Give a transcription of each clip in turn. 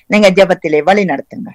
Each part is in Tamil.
நீங்க ஜெபத்திலே வழி நடத்துங்க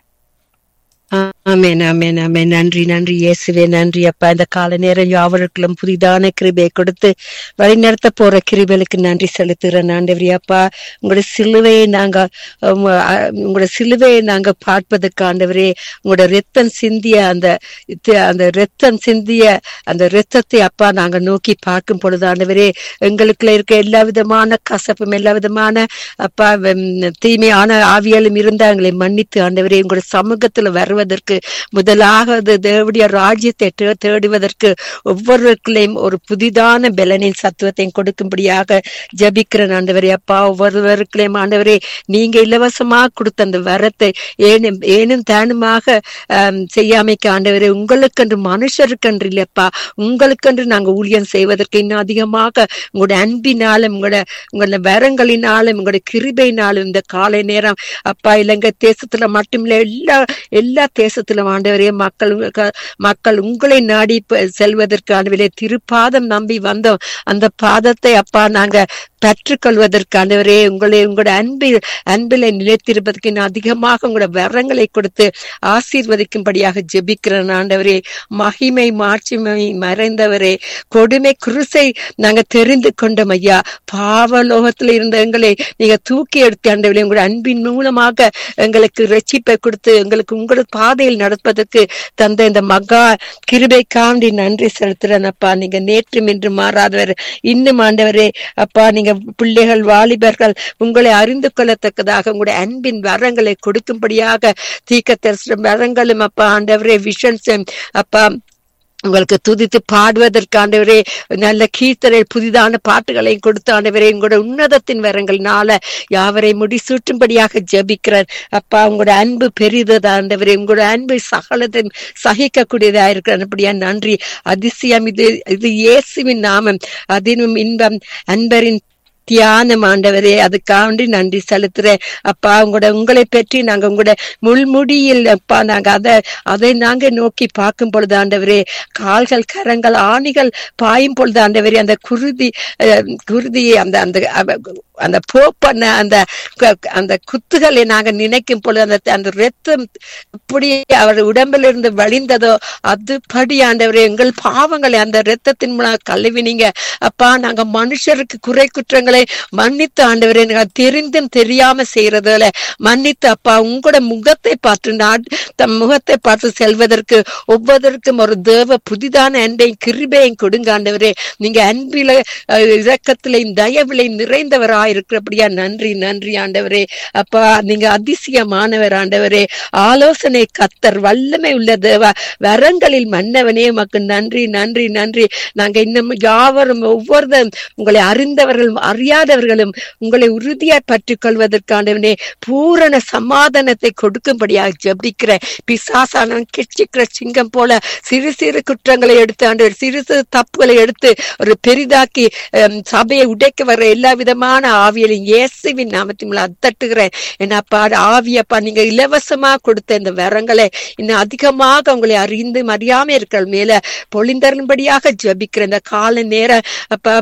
ஆமென் ஆமென் ஆமென் நன்றி நன்றி இயேசுவே நன்றி அப்பா இந்த கால நேரம் யாவருக்கும் புதிதான கிருபை கொடுத்து வழிநடத்த போற கிருபைகளுக்கு நன்றி செலுத்துகிறேன் ஆண்டவரே அப்பா உங்களோட சிலுவையை நாங்க உம், அஹ், உங்களோட சிலுவையை நாங்க பார்ப்பதற்கு ஆண்டவரே உங்களோட ரத்தம் சிந்திய அந்த தி- அந்த ரத்தம் சிந்திய அந்த ரத்தத்தை அப்பா நாங்க நோக்கி பார்க்கும் பொழுது ஆண்டவரே எங்களுக்குள்ள இருக்க எல்லா விதமான கசப்பும் எல்லா விதமான அப்பா உம், தீமையான ஆவியாலும் இருந்தா எங்களை மன்னித்து ஆண்டவரே உங்களுடைய சமூகத்துல வருவதற்கு முதலாக தேவடைய ராஜ்யத்தை தே- தேடுவதற்கு ஒவ்வொருவருக்குள்ளேயும் ஒரு புதிதான பலனின் சத்துவத்தையும் கொடுக்கும்படியாக ஜபிக்கிறேன் ஆண்டவரே அப்பா ஒவ்வொருவருக்குள்ளேயும் ஆண்டவரே நீங்க இலவசமா கொடுத்த அந்த வரத்தை ஏனும் ஏனும் தானுமாக ஆம், செய்யாமைக்கு ஆண்டவரே உங்களுக்கென்று மனுஷருக்கென்று இல்லப்பா உங்களுக்கென்று நாங்க ஊழியம் செய்வதற்கு இன்னும் அதிகமாக உங்களுடைய அன்பினாலும் உங்களோட உங்களோட வரங்களினாலும் உங்களுடைய கிருபையினாலும் இந்த காலை நேரம் அப்பா இலங்கை தேசத்துல மட்டுமில்ல எல்லா எல்லா தேசத்திலும் ஆண்டவரே மக்கள் மக்கள் உங்களை நாடி ப- செல்வதற்கு ஆண்டவரே திருப்பாதம் நம்பி வந்தோம் அந்த பாதத்தை அப்பா நாங்க கற்றுக்கொள்வதற்கு ஆண்டவரே உங்களை உங்களோட அன்பில் அன்பிலை நிலைத்திருப்பதற்கு இன்னும் அதிகமாக உங்களோட வரங்களை கொடுத்து ஆசீர்வதிக்கும்படியாக ஜெபிக்கிறேன் ஆண்டவரே மகிமை மாட்சிமை மறைந்தவரே கொடுமை குருசை நாங்க தெரிந்து கொண்டோம் ஐயா பாவலோகத்துல இருந்த எங்களை நீங்க தூக்கி எடுத்து ஆண்டவரே உங்களோட அன்பின் மூலமாக எங்களுக்கு ரட்சிப்பை கொடுத்து எங்களுக்கு உங்களோட பாதையில் நடப்பதற்கு தந்த இந்த மகா கிருபை காண்டி நன்றி செலுத்துறேன் அப்பா நீங்க நேற்றும் இன்று மாறாதவர் இன்னும் ஆண்டவரே அப்பா நீங்க பிள்ளைகள் வாலிபர்கள் உங்களை அறிந்து கொள்ளத்தக்கதாக உங்களுடைய அன்பின் வரங்களை கொடுக்கும்படியாக தீக்க தரிசனம் வரங்களும் அப்பா ஆண்டவரே விஷன்ஸ் அப்பா உங்களுக்கு துதித்து பாடுவதற்கு ஆண்டவரே நல்ல கீர்த்தனை புதிதான பாட்டுகளையும் கொடுத்து ஆண்டவரே உங்களோட உன்னதத்தின் வரங்களினால யாவரை முடிசூட்டும்படியாக ஜெபிக்கிறேன் அப்பா உங்களோட அன்பு பெரிதது ஆண்டவரே உங்களோட அன்பு சகலத்தையும் சகிக்கக்கூடியதா இருக்கிறபடியா நன்றி அதிசயம் இது இது இயேசுவின் நாமம் அதினும் இன்பம் அன்பரின் தியானம் ஆண்டவரே அதுக்காண்டி நன்றி செலுத்துறேன் அப்பா உங்களோட உங்களை பற்றி நாங்க உங்களோட முள்முடியில் அப்பா நாங்க அதை அதை நாங்க நோக்கி பார்க்கும் பொழுது ஆண்டவரே கால்கள் கரங்கள் ஆணிகள் பாயும் பொழுது ஆண்டவரே அந்த குருதி அஹ், குருதி அந்த அந்த அவ- அந்த போப்பண்ண அந்த க- அந்த குத்துகளை நாங்க நினைக்கும் பொழுது அந்த அந்த ரத்தம் எப்படி அவர் உடம்பில் இருந்து வழிந்ததோ அதுபடி ஆண்டவரே எங்கள் பாவங்களை அந்த ரத்தத்தின் மூலம் கழுவினீங்க அப்பா நாங்க மனுஷருக்கு குறை குற்றங்களை மன்னித்து ஆண்டவரே நாங்க தெரிந்தும் தெரியாம செய்யறதுல மன்னித்து அப்பா உங்களோட முகத்தை பார்த்து நாட் தம் முகத்தை பார்த்து செல்வதற்கு ஒவ்வொருவருக்கும் ஒரு தேவ புதிதான அன்பையும் கிருபையும் கொடுங்க ஆண்டவரே நீங்க அன்பில அஹ், இரக்கத்திலையும் தயவிலையும் நிறைந்தவரா இருக்கிறபடியா நன்றி நன்றி ஆண்டவரே அப்பா நீங்க அதிசயமானவர் ஆண்டவரே ஆலோசனை கத்தர் வல்லமை உள்ள தேவா வரங்களில் மன்னவனே உமக்கு நன்றி நன்றி நன்றி நாங்க இன்னும் யாவரும் ஒவ்வொருத்தரும் உங்களை அறிந்தவர்களும் அறியாதவர்களும் உங்களை உறுதியாய் பற்றிக் கொள்வதற்காண்டவனே பூரண சமாதானத்தை கொடுக்கும்படியாக ஜெபிக்கிற பிசாசானவன் கிச்சிக்கிற சிங்கம் போல சிறு சிறு குற்றங்களை எடுத்து ஆண்டவர் சிறு சிறு தப்புகளை எடுத்து ஒரு பெரிதாக்கி ஹம், சபையை உடைக்க வர எல்லா விதமான ஆவியலையும் இயேசுவின் நாமத்தின் மூலம் அத்தட்டுகிறேன் என்னப்பா ஆவியப்பா நீங்க இலவசமா கொடுத்த இந்த வரங்களை இன்னும் அதிகமாக உங்களை அறிந்து அறியாம இருக்கிற மேல பொழிந்தரும்படியாக ஜெபிக்கிற இந்த கால நேரம் அப்ப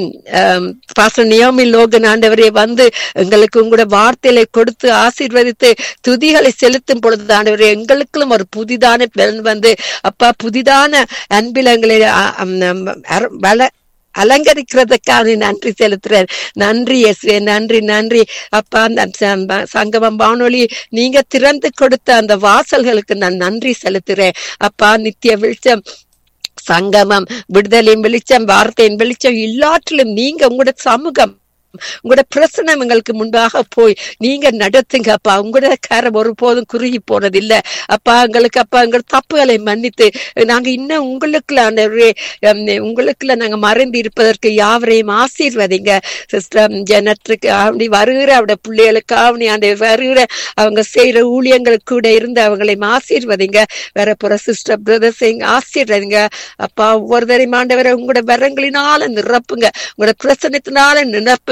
பாச நியோமி லோகன் ஆண்டவரே வந்து எங்களுக்கு உங்களோட வார்த்தைகளை கொடுத்து ஆசீர்வதித்து துதிகளை செலுத்தும் பொழுது ஆண்டவரே எங்களுக்கும் ஒரு புதிதான பலன் வந்து அப்பா புதிதான அன்பில் எங்களை அ- அம், அர- வள அலங்கரிக்கிறதுக்காக நன்றி செலுத்துறேன் நன்றி இயேசுவே நன்றி நன்றி அப்பா அந்த ச- சங்கமம் வானொலி நீங்க திறந்து கொடுத்த அந்த வாசல்களுக்கு நான் நன்றி செலுத்துறேன் அப்பா நித்திய வெளிச்சம் சங்கமம் விடுதலையின் வெளிச்சம் வார்த்தையின் வெளிச்சம் எல்லாற்றிலும் நீங்க உங்களோட சமூகம் உங்களோட பிரசனம் எங்களுக்கு முன்பாக போய் நீங்க நடத்துங்க அப்பா உங்களோட கரம் ஒருபோதும் குறுகி போனதில்லை அப்பா எங்களுக்கு அப்பா எங்கள் தப்புகளை மன்னித்து நாங்க இன்னும் உங்களுக்குள்ள ஆண்டவரே, ஹம், உங்களுக்குள்ள நாங்க மறைந்து இருப்பதற்கு யாவரையும் ஆசீர்வதிங்க சிஸ்டர் ஜனத்துக்கு அப்படி வருகிற அவட பிள்ளைகளுக்கு அவனி ஆண்டு வருகிற அவங்க செய்யற ஊழியங்களுக்கு கூட இருந்து அவங்களை ஆசீர்வதிங்க வேற புற சிஸ்டர் பிரதர்ஸையும் ஆசீர்வதிங்க அப்பா ஒவ்வொருத்தரையும் ஆண்டவரை உங்களோட வரங்களினால நிரப்புங்க உங்களோட பிரசனத்தினால நிரப்புங்க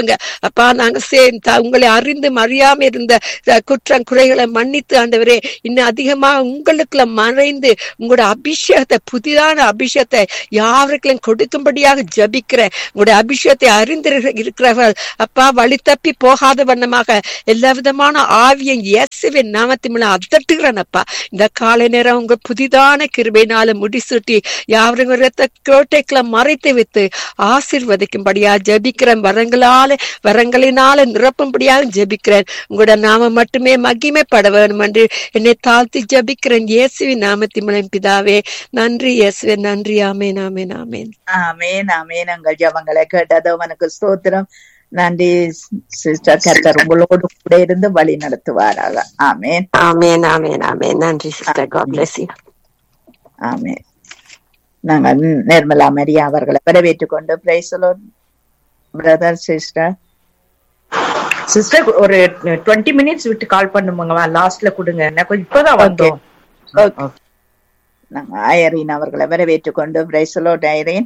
கொடுங்க அப்பா நாங்க சே த- உங்களை அறிந்து அறியாம இருந்த அஹ், குற்றம் குறைகளை மன்னித்து ஆண்டவரே இன்னும் அதிகமா உங்களுக்குள்ள மறைந்து உங்களோட அபிஷேகத்தை புதிதான அபிஷேகத்தை யாருக்கும் கொடுக்கும்படியாக ஜபிக்கிறேன் உங்களுடைய அபிஷேகத்தை அறிந்து இருக்கிறவர்கள் அப்பா வழி தப்பி போகாத வண்ணமாக எல்லா விதமான ஆவியும் இயேசுவின் நாமத்தின் மூலம் அதட்டுகிறேன் அப்பா இந்த காலை நேரம் உங்க புதிதான கிருபையினால முடிசூட்டி யாரும் ரத்த கோட்டைக்குள்ள மறைத்து வைத்து ஆசீர்வதிக்கும்படியா ஜெபிக்கிறேன் வரங்களால வரங்களினால நிரப்பும்படியாக ஜெபிக்கிறேன் உங்களோட நாம மட்டுமே மகிமைப்பட வேண்டும் என்று என்னை தாழ்த்தி ஜெபிக்கிறேன் இயேசுவின் நாமத்தின் மூலம் பிதாவே நன்றி இயேசுவே நன்றி ஆமேன் ஆமேன் ஆமேன் ஆமேன் ஆமேன் உங்கள் ஜபங்களை கேட்டது அவனுக்கு ஸ்தோத்திரம் நன்றி சிஸ்டர் கர்த்தர் உங்களோடு கூட இருந்து வழி நடத்துவாராக ஆமேன் ஆமேன் ஆமேன் ஆமேன் நன்றி sister God bless you amen நாங்கள் நிர்மலா மரியா அவர்களை வரவேற்றுக் கொண்டு பிரைசலோ பிரதர் சிஸ்டர் சிஸ்டர் ஒரு டுவெண்ட்டி மினிட்ஸ் விட்டு கால் பண்ணுங்க லாஸ்ட்ல கொடுங்க எனக்கு இப்பதான் வந்தோம் Okay. நாங்க ஐயரின் அவர்களை வரவேற்றுக் கொண்டு பிரைசலோ ஐரீன்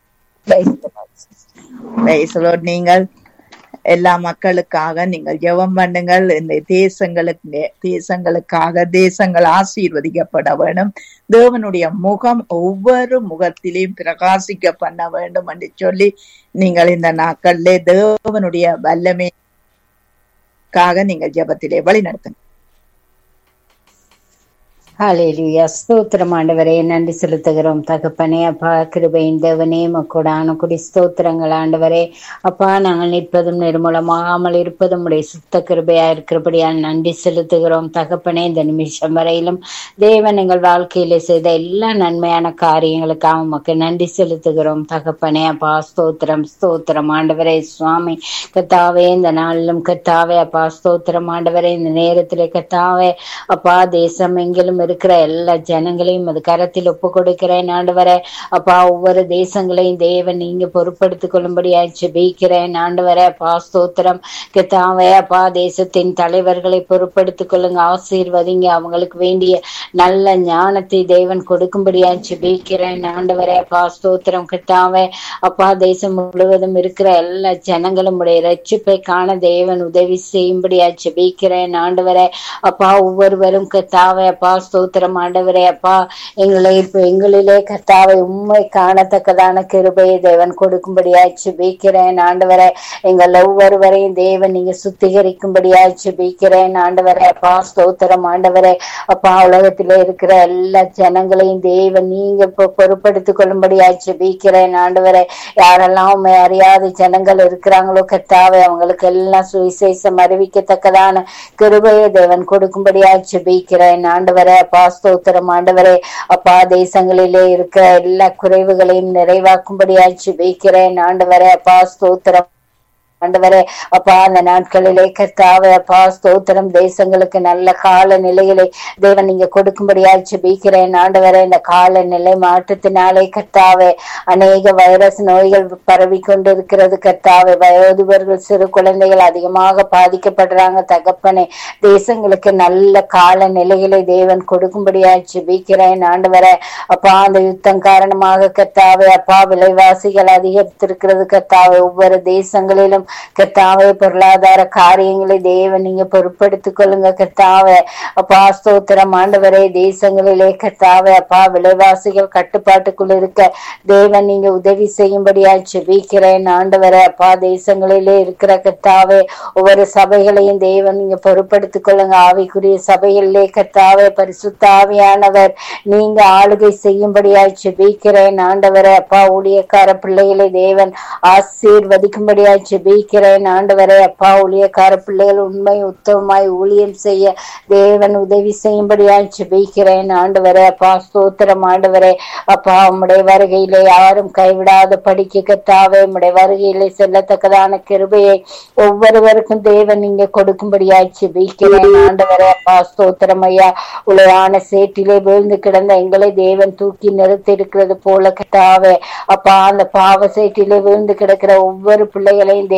பிரைசலோ நீங்கள் எல்லா மக்களுக்காக நீங்கள் ஜெபம் பண்ணுங்கள் இந்த தேசங்களுக்கு தேசங்களுக்காக தேசங்கள் ஆசீர்வதிக்கப்பட வேண்டும் தேவனுடைய முகம் ஒவ்வொரு முகத்திலையும் பிரகாசிக்க பண்ண வேண்டும் என்று சொல்லி நீங்கள் இந்த நாட்களிலே தேவனுடைய வல்லமைக்காக நீங்கள் ஜெபத்திலே வழி நடத்துங்க ஹalleluya ஸ்தோத்திரம் ஆண்டவரே நன்றி செலுத்துகிறோம் தகப்பனே அப்பா கிருபையின் தேவனே மக்கோடான குடி ஸ்தோத்திரங்கள் ஆண்டவரே அப்பா நாங்கள் நிற்பதும் நிர்மூலமாகாமல் இருப்பதும் உடைய சுத்த கிருபையா இருக்கிறபடியால் நன்றி செலுத்துகிறோம் தகப்பனே இந்த நிமிஷம் வரையிலும் தேவன் எங்கள் வாழ்க்கையில செய்த எல்லா நன்மையான காரியங்களுக்காக உமக்கு நன்றி செலுத்துகிறோம் தகப்பனே அப்பா ஸ்தோத்திரம் ஸ்தோத்திரம் ஆண்டவரே சுவாமி கத்தாவே இந்த நாளிலும் கத்தாவே அப்பா ஸ்தோத்திரம் ஆண்டவரே இந்த நேரத்திலே கத்தாவே அப்பா தேசம் எங்கிலும் இருக்கிற எல்லா ஜனங்களையும் அது கரத்தில் ஒப்பு கொடுக்கிறேன் ஆண்டவரே அப்பா ஒவ்வொரு தேசங்களையும் தேவன் நீங்க பொறுப்படுத்திக் கொள்ளும்படியா ஜெபிக்கிறேன் ஆண்டவரே அப்பா ஸ்தோத்திரம் கத்தாவே அப்பா தேசத்தின் தலைவர்களை பொறுப்படுத்திக் கொள்ளுங்க ஆசீர்வதிங்க அவங்களுக்கு வேண்டிய நல்ல ஞானத்தை தேவன் கொடுக்கும்படியா ஜெபிக்கிறேன் ஆண்டவரே அப்பா ஸ்தோத்திரம் கத்தாவே அப்பா தேசம் முழுவதும் இருக்கிற எல்லா ஜனங்களும் உடைய ரட்சிப்பை காண தேவன் உதவி செய்யும்படியா ஜெபிக்கிறேன் ஆண்டவரே அப்பா ஒவ்வொருவரும் கத்தாவே அப்பா ஸ்தோத்திரம் ஆண்டவரே அப்பா எங்களை இப்ப எங்களிலே கத்தாவை உண்மை காணத்தக்கதான கிருபையை தேவன் கொடுக்கும்படியா ஜெபிக்கிறேன் ஆண்டவரே எங்கள் ஒவ்வொருவரையும் தேவன் நீங்க சுத்திகரிக்கும்படியா ஜெபிக்கிறேன் ஆண்டவரே அப்பா ஸ்தோத்திரம் ஆண்டவரே அப்பா உலகத்திலே இருக்கிற எல்லா ஜனங்களையும் தேவன் நீங்க இப்ப பொறுப்படுத்திக் கொள்ளும்படியா ஜெபிக்கிறேன் ஆண்டவரே யாரெல்லாம் உண்மை அறியாத ஜனங்கள் இருக்கிறாங்களோ கத்தாவே அவங்களுக்கு எல்லாம் சுவிசேஷம் அறிவிக்கத்தக்கதான கிருபையை தேவன் கொடுக்கும்படியா ஜெபிக்கிறேன் ஆண்டவரே அப்பா ஸ்தோத்திரம் ஆண்டவரே அப்பா தேசங்களிலே இருக்கிற எல்லா குறைவுகளையும் நிறைவாக்கும்படியா ஜெபிக்கிறேன் ஆண்டவரே அப்பா ஸ்தோத்திரம் ஆண்டவரே அப்பா அந்த நாட்களிலே கர்த்தாவே அப்பா ஸ்தோத்திரம் தேசங்களுக்கு நல்ல கால நிலைகளை தேவன் நீங்க கொடுக்கும்படியா ஜெபிக்கிறேன் ஆண்டவரே இந்த கால நிலை மாற்றத்தினாலே கர்த்தாவே அநேக வைரஸ் நோய்கள் பரவி கொண்டிருக்கிறது கர்த்தாவே வயோதிபர்கள் சிறு குழந்தைகள் அதிகமாக பாதிக்கப்படுறாங்க தகப்பனே தேசங்களுக்கு நல்ல கால நிலைகளை தேவன் கொடுக்கும்படியா ஜெபிக்கிறேன் ஆண்டவரே அப்பா அந்த யுத்தம் காரணமாக கர்த்தாவே அப்பா விலைவாசிகள் அதிகரித்திருக்கிறது கர்த்தாவே ஒவ்வொரு தேசங்களிலும் கர்த்தாவே பொருளாதார காரியங்களை தேவன் நீங்க பொறுப்படுத்திக் கொள்ளுங்க கர்த்தாவே அப்பா ஸ்தோத்திரம் ஆண்டவரே தேசங்களிலே கர்த்தாவே அப்பா விலைவாசிகள் கட்டுப்பாட்டுக்குள் இருக்க தேவன் நீங்க உதவி செய்யும்படியா ஜெபிக்கிறேன் ஆண்டவரே அப்பா தேசங்களிலே இருக்கிற கர்த்தாவே ஒவ்வொரு சபைகளையும் தேவன் நீங்க பொறுப்படுத்திக் கொள்ளுங்க ஆவிக்குரிய சபைகளிலே கர்த்தாவே பரிசுத்த ஆவியானவர் நீங்க ஆளுகை செய்யும்படியா ஜெபிக்கிறேன் ஆண்டவரே அப்பா ஊழியக்கார பிள்ளைகளை தேவன் ஆசீர்வதிக்கும்படியா ஜெபிக்கிறேன் ஆண்டவரே அப்பா ஊழியக்கார பிள்ளைகள் உண்மை உத்தமமாய் ஊழியம் செய்ய தேவன் உதவி செய்யும்படியா ஜெபிக்கிறேன் ஆண்டவரே அப்பா ஸ்தோத்திரம் ஆண்டவரே அப்பா உம்முடைய வருகையிலே யாரும் கைவிடாத படிக்க கத்தாவே உம்முடைய வருகையிலே செல்லத்தக்கதான கிருபையை ஒவ்வொருவருக்கும் தேவன் நீங்க கொடுக்கும்படியா ஜெபிக்கிறேன் ஆண்டவரே அப்பா ஸ்தோத்திரம் ஐயா உளையான சேற்றிலே விழுந்து கிடந்த எங்களை தேவன் தூக்கி நிறுத்தி இருக்கிறது போல கத்தாவே அப்பா அந்த பாவ சேற்றிலே விழுந்து கிடக்கிற ஒவ்வொரு பிள்ளைகளையும் தேவன்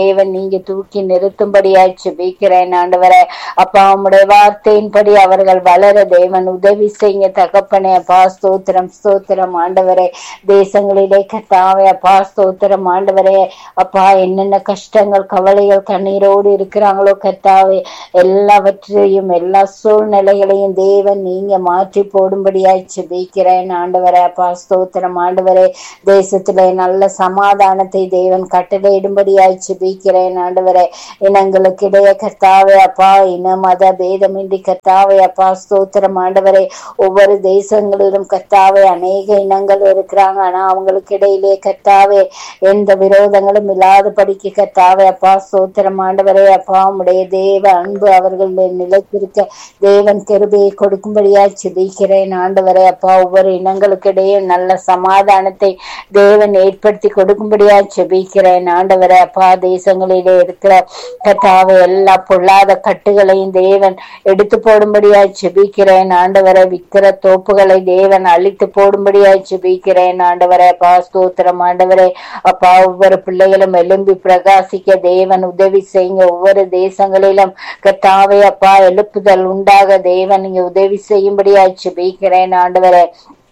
தேவன் நீங்க தூக்கி நிறுத்தும்படியாய் ஜெபிக்கிறேன் ஆண்டவரே அப்பா உம்முடைய வார்த்தையின்படி அவர்கள் வளர தேவன் உதவி செய்யுங்க தகப்பனே அப்பா ஸ்தோத்திரம் ஸ்தோத்திரம் ஆண்டவரே தேசங்களிலே கத்தாவே அப்பா ஸ்தோத்திரம் ஆண்டவரே அப்பா என்னென்ன கஷ்டங்கள் கவலைகள் கண்ணீரோடு இருக்கிறாங்களோ கத்தாவே எல்லாவற்றையும் எல்லா சூழ்நிலைகளையும் தேவன் நீங்க மாற்றி போடும்படியாய் ஜெபிக்கிறேன் ஆண்டவரே அப்பா ஸ்தோத்திரம் ஆண்டவரே தேசத்திலே நல்ல சமாதானத்தை தேவன் கட்டளையிடும்படியாய் ஜெபிக்கிறேன் ஆண்டவரே இனங்களுக்கு இடையே கர்த்தாவே அப்பா இன மத பேதமின்றி கர்த்தாவே அப்பா ஸ்தோத்திரம் ஆண்டவரே ஒவ்வொரு தேசங்களிலும் கர்த்தாவே அநேக இனங்கள் இருக்கிறாங்க ஆனா அவங்களுக்கு இடையிலே கர்த்தாவே எந்த விரோதங்களும் இல்லாதபடிக்கு கர்த்தாவே அப்பா ஸ்தோத்திரம் ஆண்டவரே அப்பா உடைய தேவ அன்பு அவர்கள் நிலைத்திருக்க தேவன் கருபையை கொடுக்கும்படியா சிதிக்கிறேன் ஆண்டவரே அப்பா ஒவ்வொரு இனங்களுக்கு இடையே நல்ல சமாதானத்தை தேவன் ஏற்படுத்தி கொடுக்கும்படியா செபிக்கிறேன் ஆண்டவரே அப்பா தேசங்களிலே இருக்கிற கத்தாவை எல்லா பொல்லாத கட்டுகளையும் தேவன் எடுத்து போடும்படியா செபிக்கிறேன் ஆண்டவரை விக்கிற தோப்புகளை தேவன் அழித்து போடும்படியா செபிக்கிறேன் ஆண்டவரே அப்பா ஸ்தோத்திரம் ஆண்டவரே அப்பா ஒவ்வொரு பிள்ளைகளும் எழும்பி பிரகாசிக்க தேவன் உதவி செய்யுங்க ஒவ்வொரு தேசங்களிலும் கத்தாவே அப்பா எழுப்புதல் உண்டாக தேவன் நீங்க உதவி செய்யும்படியா செபிக்கிறேன் ஆண்டவரே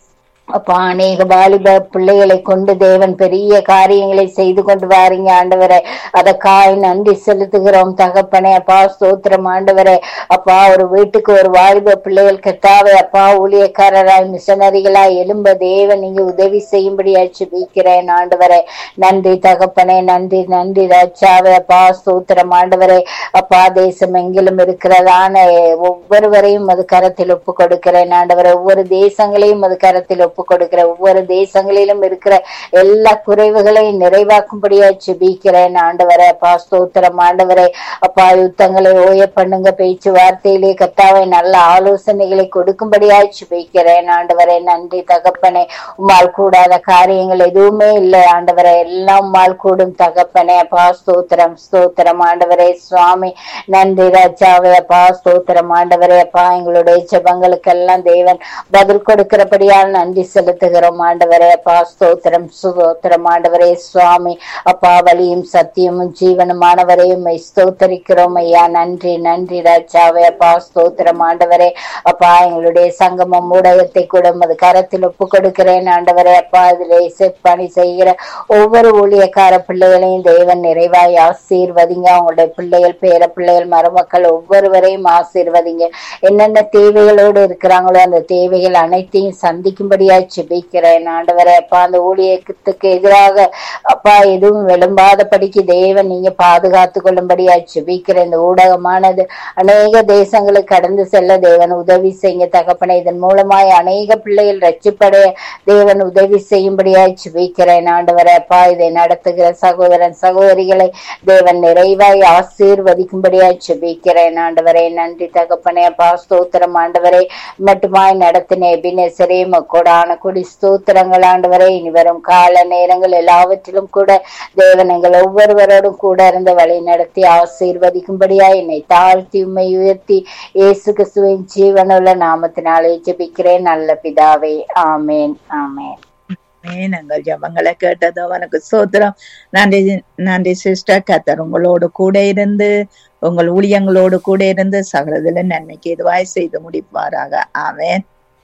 அப்பா அநேக வாலிப பிள்ளைகளை கொண்டு தேவன் பெரிய காரியங்களை செய்து கொண்டு வாரீங்க ஆண்டவரே அதற்காய் நன்றி செலுத்துகிறோம் தகப்பனே அப்பா ஸ்தோத்திரம் ஆண்டவரே அப்பா ஒரு வீட்டுக்கு ஒரு வாலிப பிள்ளைகள் கெட்டாவே அப்பா ஊழியக்காரராய் மிஷனரிகளாய் எழும்ப தேவன் நீங்க உதவி செய்யும்படியாய் ஜெபிக்கிறேன் ஆண்டவரே நன்றி தகப்பனே நன்றி நன்றி ராஜாவே அப்பா ஸ்தோத்திரம் ஆண்டவரே அப்பா தேசம் எங்கிலும் இருக்கிறதான ஒவ்வொருவரையும் அது கரத்தில் ஒப்பு கொடுக்கிறேன் ஆண்டவரே ஒவ்வொரு தேசங்களையும் அது கரத்தில் ஒப்பு கொடுக்கிற ஒவ்வொரு தேசங்களிலும் இருக்கிற எல்லா குறைவுகளையும் நிறைவாக்கும்படியா ஜெபிக்கிறேன் ஆண்டவரே அப்பா ஸ்தோத்திரம் ஆண்டவரே அப்பா யுத்தங்களை ஓய பண்ணுங்க பேச்சுவார்த்தையிலே கத்தாவை நல்ல ஆலோசனைகளை கொடுக்கும்படியா ஜெபிக்கிறேன் ஆண்டவரே நன்றி தகப்பனே உம்மால் கூடாத காரியங்கள் எதுவுமே இல்லை ஆண்டவரே எல்லாம் உம்மால் கூடும் தகப்பனே அப்பா ஸ்தோத்திரம் ஸ்தோத்திரம் ஆண்டவரே சுவாமி நன்றி ராஜாவே அப்பா ஸ்தோத்திரம் ஆண்டவரே அப்பா எங்களுடைய ஜெபங்களுக்கெல்லாம் தேவன் பதில் கொடுக்கிறபடியால் நன்றி செலுத்துகிறோம் ஆண்டவரே அப்பா ஸ்தோத்திரம் சுதோத்திரம் ஆண்டவரே சுவாமி அப்பா வழியும் சத்தியமும் ஜீவனுமானவரையும் ஸ்தோத்தரிக்கிறோம் ஐயா நன்றி நன்றி ராஜாவே அப்பா ஸ்தோத்திரம் ஆண்டவரே அப்பா எங்களுடைய சங்கமம் ஊடகத்தை கூட அது கரத்தில் ஒப்பு கொடுக்கிறேன் ஆண்டவரே அப்பா அதிலே பணி செய்கிற ஒவ்வொரு ஊழியக்கார பிள்ளைகளையும் தேவன் நிறைவாய் ஆசீர்வதிங்க அவங்களுடைய பிள்ளைகள் பேர பிள்ளைகள் மருமக்கள் ஒவ்வொருவரையும் ஆசீர்வதிங்க என்னென்ன தேவைகளோடு இருக்கிறாங்களோ அந்த தேவைகள் அனைத்தையும் சந்திக்கும்படியா ஜெபிக்கிறேன் ஆண்டவரே அப்பா அந்த ஊழியத்துக்கு எதிராக அப்பா எதுவும் விளம்பாதபடிக்கு தேவன் நீங்க பாதுகாத்து கொள்ளும்படியா ஜெபிக்கிற இந்த ஊடகமானது அநேக தேசங்களுக்கு கடந்து செல்ல தேவன் உதவி செய்யுங்க தகப்பனை இதன் மூலமாய் அநேக பிள்ளைகள் ரட்சிப்படைய தேவன் உதவி செய்யும்படியா ஜெபிக்கிறேன் ஆண்டவரே அப்பா இதை நடத்துகிற சகோதரன் சகோதரிகளை தேவன் நிறைவாய் ஆசீர்வதிக்கும்படியா ஜெபிக்கிறேன் ஆண்டவரே நன்றி தகப்பனே அப்பா ஸ்தோத்திரம் ஆண்டவரே மட்டுமாய் நடத்தின எபினேசரே கொடான கொடி ஸ்தோத்திரங்கள் ஆண்டவரே இனி வரும் கால நேரங்கள் எல்லாவற்றிலும் கூட தேவன் எங்கள் ஒவ்வொருவரோடும் கூட இருந்து வழி நடத்தி ஆசீர்வதிக்கும்படியா என்னை தாழ்த்தி உண்மை உயர்த்தி இயேசு கிறிஸ்துவின் ஜீவனுள்ள நாமத்தினாலே ஜெபிக்கிறேன் நல்ல பிதாவே ஆமேன் ஆமேன் நாங்கள் ஜபங்களை கேட்டதோ உனக்கு சோத்திரம் நன்றி நன்றி சிஸ்டர் கத்தர் உங்களோடு கூட இருந்து உங்கள் ஊழியங்களோடு கூட இருந்து சகலதுல நன்மைக்கு எதுவாய் செய்து முடிப்பாராக ஆமேன்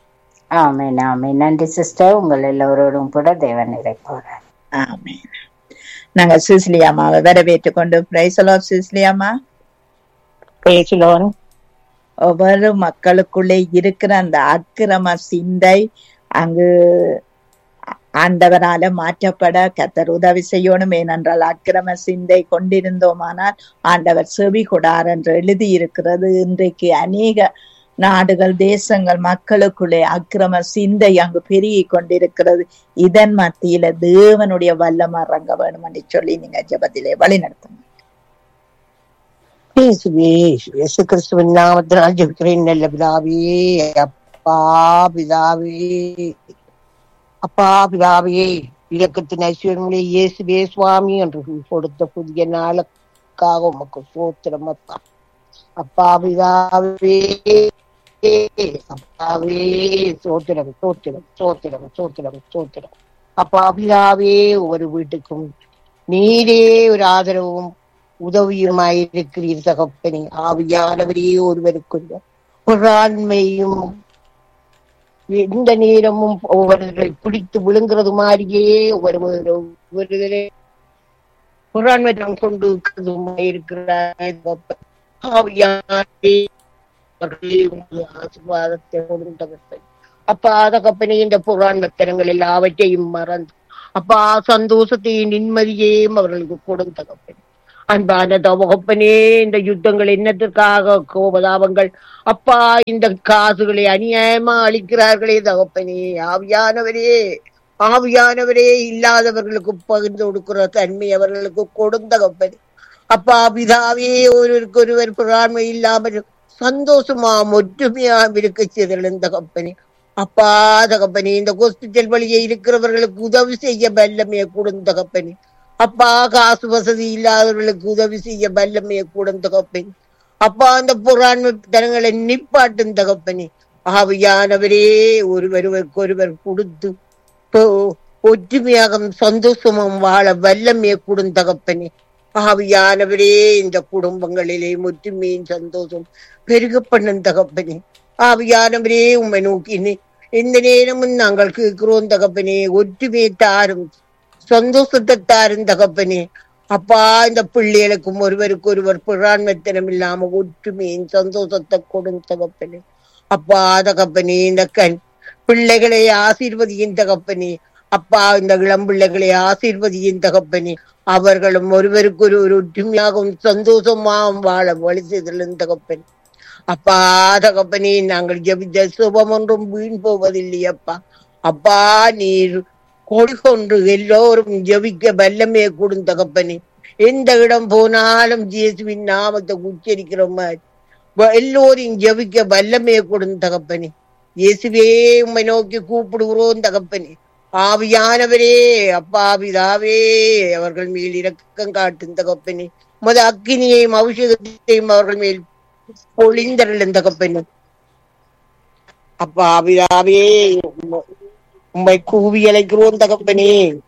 ஆமேன் ஆமேன் நன்றி சிஸ்டர் உங்கள் எல்லோரோடும் கூட தேவன் இறைப்பார் ஆமேன் நாங்க சிஸ்லியாமாவை வரவேற்றுக் கொண்டு பிரைசலோ சிஸ்லியாமா பேசலோன் ஒவ்வொரு மக்களுக்குள்ளே இருக்கிற அந்த அக்கிரம சிந்தை அங்கு ஆண்டவரால மாற்றப்பட கத்தர் உதவி செய்யணும் ஏனென்றால் அக்கிரம சிந்தை கொண்டிருந்தோமானால் ஆண்டவர் செவி கொடார் என்று எழுதியிருக்கிறது இன்றைக்கு அநேக நாடுகள் தேசங்கள் மக்களுக்குள்ளே அக்கிரம சிந்தை அங்கு பெருகி கொண்டிருக்கிறது இதன் மத்தியில தேவனுடைய வல்லம் இறங்க வேணும் என்று சொல்லி நீங்க ஜபத்திலே வழி நடத்துங்க இயேசுவே இயேசு கிறிஸ்துவின் நாமத்தினால் ஜெபிக்கிறேன் நல்ல பிதாவே அப்பா பிதாவே அப்பா பிதாவே இலக்கத்தின் ஐஸ்வர்யங்களே இயேசுவே சுவாமி என்று கொடுத்த புதிய நாளுக்காக உமக்கு சோத்திரம் அப்பா அப்பா பிதாவே அப்பாவே சோத்திரம் சோத்திரம் சோத்திரம் சோத்திரம் சோத்திரம் அப்பா பிதாவே ஒவ்வொரு வீட்டுக்கும் நீரே ஒரு ஆதரவும் உதவியுமாயிருக்கிறீர் தகப்பனே ஆவியானவரே ஒருவருக்குள்ள பொறாண்மையும் எந்த நேரமும் ஒவ்வொருவரை பிடித்து விழுங்குறது மாதிரியே ஒவ்வொரு ஒவ்வொருவரை புறாண்மையம் கொண்டு இருக்கிறார் ஆவியானவரே அவர்களே உமது ஆசீர்வாதத்தை கொடுத்த தகப்பனே. அப்பா தகப்பனே இந்த புறாண்மத்தனங்கள் எல்லாவற்றையும் மறந்து அப்பா சந்தோஷத்தையும் நிம்மதியையும் அவர்களுக்கு கொடுத்த தகப்பனே அன்பான தகப்பனே இந்த யுத்தங்கள் என்னத்திற்காக கோபதாபங்கள் அப்பா இந்த காசுகளை அநியாயமா அளிக்கிறார்களே தகப்பனே ஆவியானவரே ஆவியானவரே இல்லாதவர்களுக்கு பகிர்ந்து கொடுக்கிற தன்மை அவர்களுக்கு கொடுந்த தகப்பனே அப்பா பிதாவே ஒருவருக்கு ஒருவர் பொறாண்மை இல்லாமல் சந்தோஷமாம் ஒற்றுமையாம் இருக்க செய்தல் தகப்பனே அப்பா தகப்பனே இந்த ஹாஸ்பிட்டல் வழியே இருக்கிறவர்களுக்கு உதவி செய்ய வல்லமையை கொடுந்த தகப்பனே அப்பா காசு வசதி இல்லாதவர்களுக்கு உதவி செய்ய வல்லமையை கொடுந்த தகப்பனே அப்பா அந்த பொறாண்மை தனங்களை நிப்பாட்டும் தகப்பனே ஆவியானவரே ஒருவருக்கு ஒருவர் கொடுத்து இப்போ ஒற்றுமையாக சந்தோஷமும் வாழ வல்லமையை கொடுந்த தகப்பனே ஆவியானவரே இந்த குடும்பங்களிலே ஒற்றுமையின் சந்தோஷம் பெருக பண்ணும் தகப்பனே ஆவியானவரே உம்மை நோக்கி நி- இந்த நேரமும் நாங்கள் கேட்கிறோம் தகப்பனே ஒற்றுமையை தாரும் சந்தோஷத்தை தாரும் தகப்பனே அப்பா இந்த பிள்ளைகளுக்கும் ஒருவருக்கு ஒருவர் புறாண்மைத்தனம் இல்லாம ஒற்றுமையின் சந்தோஷத்தை கொடுங்க தகப்பனே அப்பா தகப்பனே இந்த கண் பிள்ளைகளை ஆசீர்வதியின் தகப்பனே அப்பா இந்த இளம் பிள்ளைகளை ஆசீர்வதியின் தகப்பனே அவர்களும் ஒருவருக்கு ஒரு ஒரு ஒற்றுமையாகவும் சந்தோஷமாகவும் வாழ வழி செய்தலும் தகப்பனே அப்பா தகப்பனே நாங்கள் ஜபித்த சுபம் ஒன்றும் வீண் போவதில்லை அப்பா அப்பா நீர் கொடி கொண்டு எல்லோரும் ஜபிக்க வல்லமையை கொடுங்க தகப்பனே எந்த இடம் போனாலும் இயேசுவின் நாமத்தை உச்சரிக்கிற மாதிரி வ- எல்லோரையும் ஜபிக்க வல்லமையை கொடுங்க தகப்பனே இயேசுவே உம்மை நோக்கி கூப்பிடுகிறோம் தகப்பனே ஆவியானவரே அப்பா பிதாவே அவர்கள் மேல் இரக்கம் காட்டும் தகப்பனே உமது அக்கினியையும் அபிஷேகத்தையும் அவர்கள் மேல் பொழிந்தருளும் தகப்பனே அப்பா பிதாவே உம்ம- உம்மை கூவி அழைக்கிறோம் தகப்பனே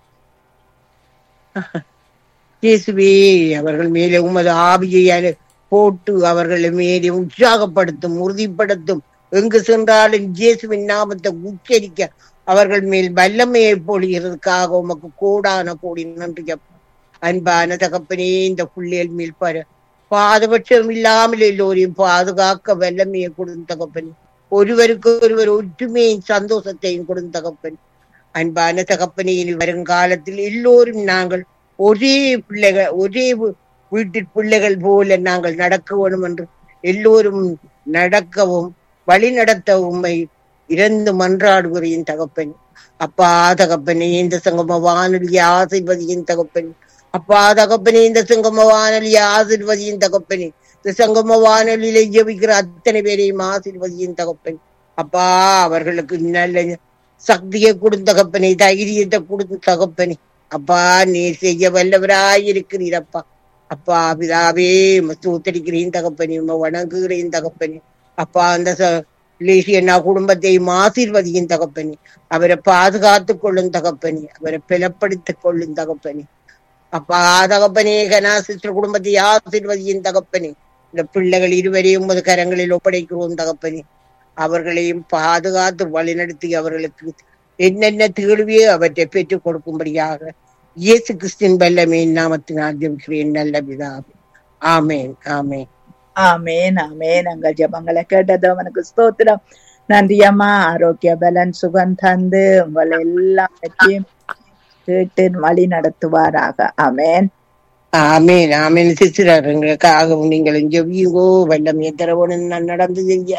இயேசுவே அவர்கள் மேலே உமது ஆவியை அல- போட்டு அவர்களை மேலே உற்சாகப்படுத்தும் உறுதிப்படுத்தும் எங்கு சென்றாலும் இயேசுவின் நாமத்தை உச்சரிக்க அவர்கள் மேல் வல்லமையை பொழிகிறதுக்காக உமக்கு கோடான கோடி நன்றி அப்பா. அன்பான தகப்பனே இந்த புள்ளியல் மேல் பாரு பாதபட்சம் இல்லாமல் எல்லோரையும் பாதுகாக்க வல்லமையை கொடுத்த தகப்பனே ஒருவருக்கு ஒருவர் ஒற்றுமையும் சந்தோஷத்தையும் கொடுத்த தகப்பன் அன்பான தகப்பனே இனி வருங்காலத்தில் எல்லோரும் நாங்கள் ஒரே பிள்ளைகள் ஒரே வீ- வீட்டில் பிள்ளைகள் போல நாங்கள் நடக்க வேணும் என்று எல்லோரும் நடக்கவும் வழி நடத்த உம்மை இறந்து மன்றாடுகிறேன் தகப்பன் அப்பா தகப்பனே இந்த சங்கம வானொலியை ஆசீர்வதியின் தகப்பன் அப்பா தகப்பனே இந்த சங்கம வானொலியை ஆசீர்வதியின் தகப்பனே இந்த சங்கம வானொலியில ஜெபிக்கிற அத்தனை பேரையும் ஆசீர்வதியின் தகப்பன் அப்பா அவர்களுக்கு நல்ல சக்தியை கொடுத்த தகப்பனே தைரியத்தை கொடுத்த தகப்பனே அப்பா நீ செய்ய வல்லவராயிருக்கிறீர் அப்பா அப்பா பிதாவே சூத்தரிக்கிறேன் தகப்பனே உம்மை வணங்குகிறேன் தகப்பனே அப்பா அந்த ச- லேசியண்ணா குடும்பத்தையும் ஆசீர்வதியின் தகப்பனே அவரை பாதுகாத்துக் கொள்ளும் தகப்பனே அவரை பிளப்படுத்திக் கொள்ளும் தகப்பனே அப்பா தகப்பனே கனா சிஸ்டர் குடும்பத்தை ஆசீர்வதியின் தகப்பனே இந்த பிள்ளைகள் இருவரையும் உமது கரங்களில் ஒப்படைக்கிறோம் தகப்பனே அவர்களையும் பாதுகாத்து வழிநடத்தி அவர்களுக்கு என்னென்ன தேர்வியோ அவற்றை பெற்றுக் கொடுக்கும்படியாக இயேசு கிறிஸ்தின் வல்லமே நாமத்தினால் ஜெபிக்கிறேன் நல்ல பிதாவே ஆமேன் ஆமேன் ஆமேன் ஆமேன் எங்கள் ஜெபங்களை கேட்டது அவனுக்கு ஸ்தோத்திரம் நன்றி அம்மா ஆரோக்கிய பலன் சுகம் தந்து உங்களை எல்லாத்தையும் கேட்டு வழி நடத்துவாராக ஆமேன் ஆமேன் ஆமேன் சிஸ்டர் எங்களுக்காகவும் நீங்களும் ஜெபியுங்கோ வல்லமையை தரவணும் நான் நடந்து செய்ய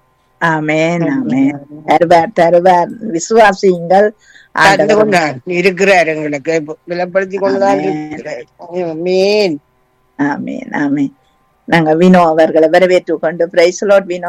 ஆமேன் ஆமேன் தருவார் தருவார் விசுவாசியுங்கள் தந்து ஆண்டவர் கொண்டான் இருக்கிறார் எங்களுக்கு விலப்படுத்தி கொண்டுதான் ஆமென். இருக்கிறார் ஆமேன் ஆமேன் ஆமேன் நாங்க வினோ அவர்களை வரவேற்று கொண்டு பிரைஸ்லோட் வினோ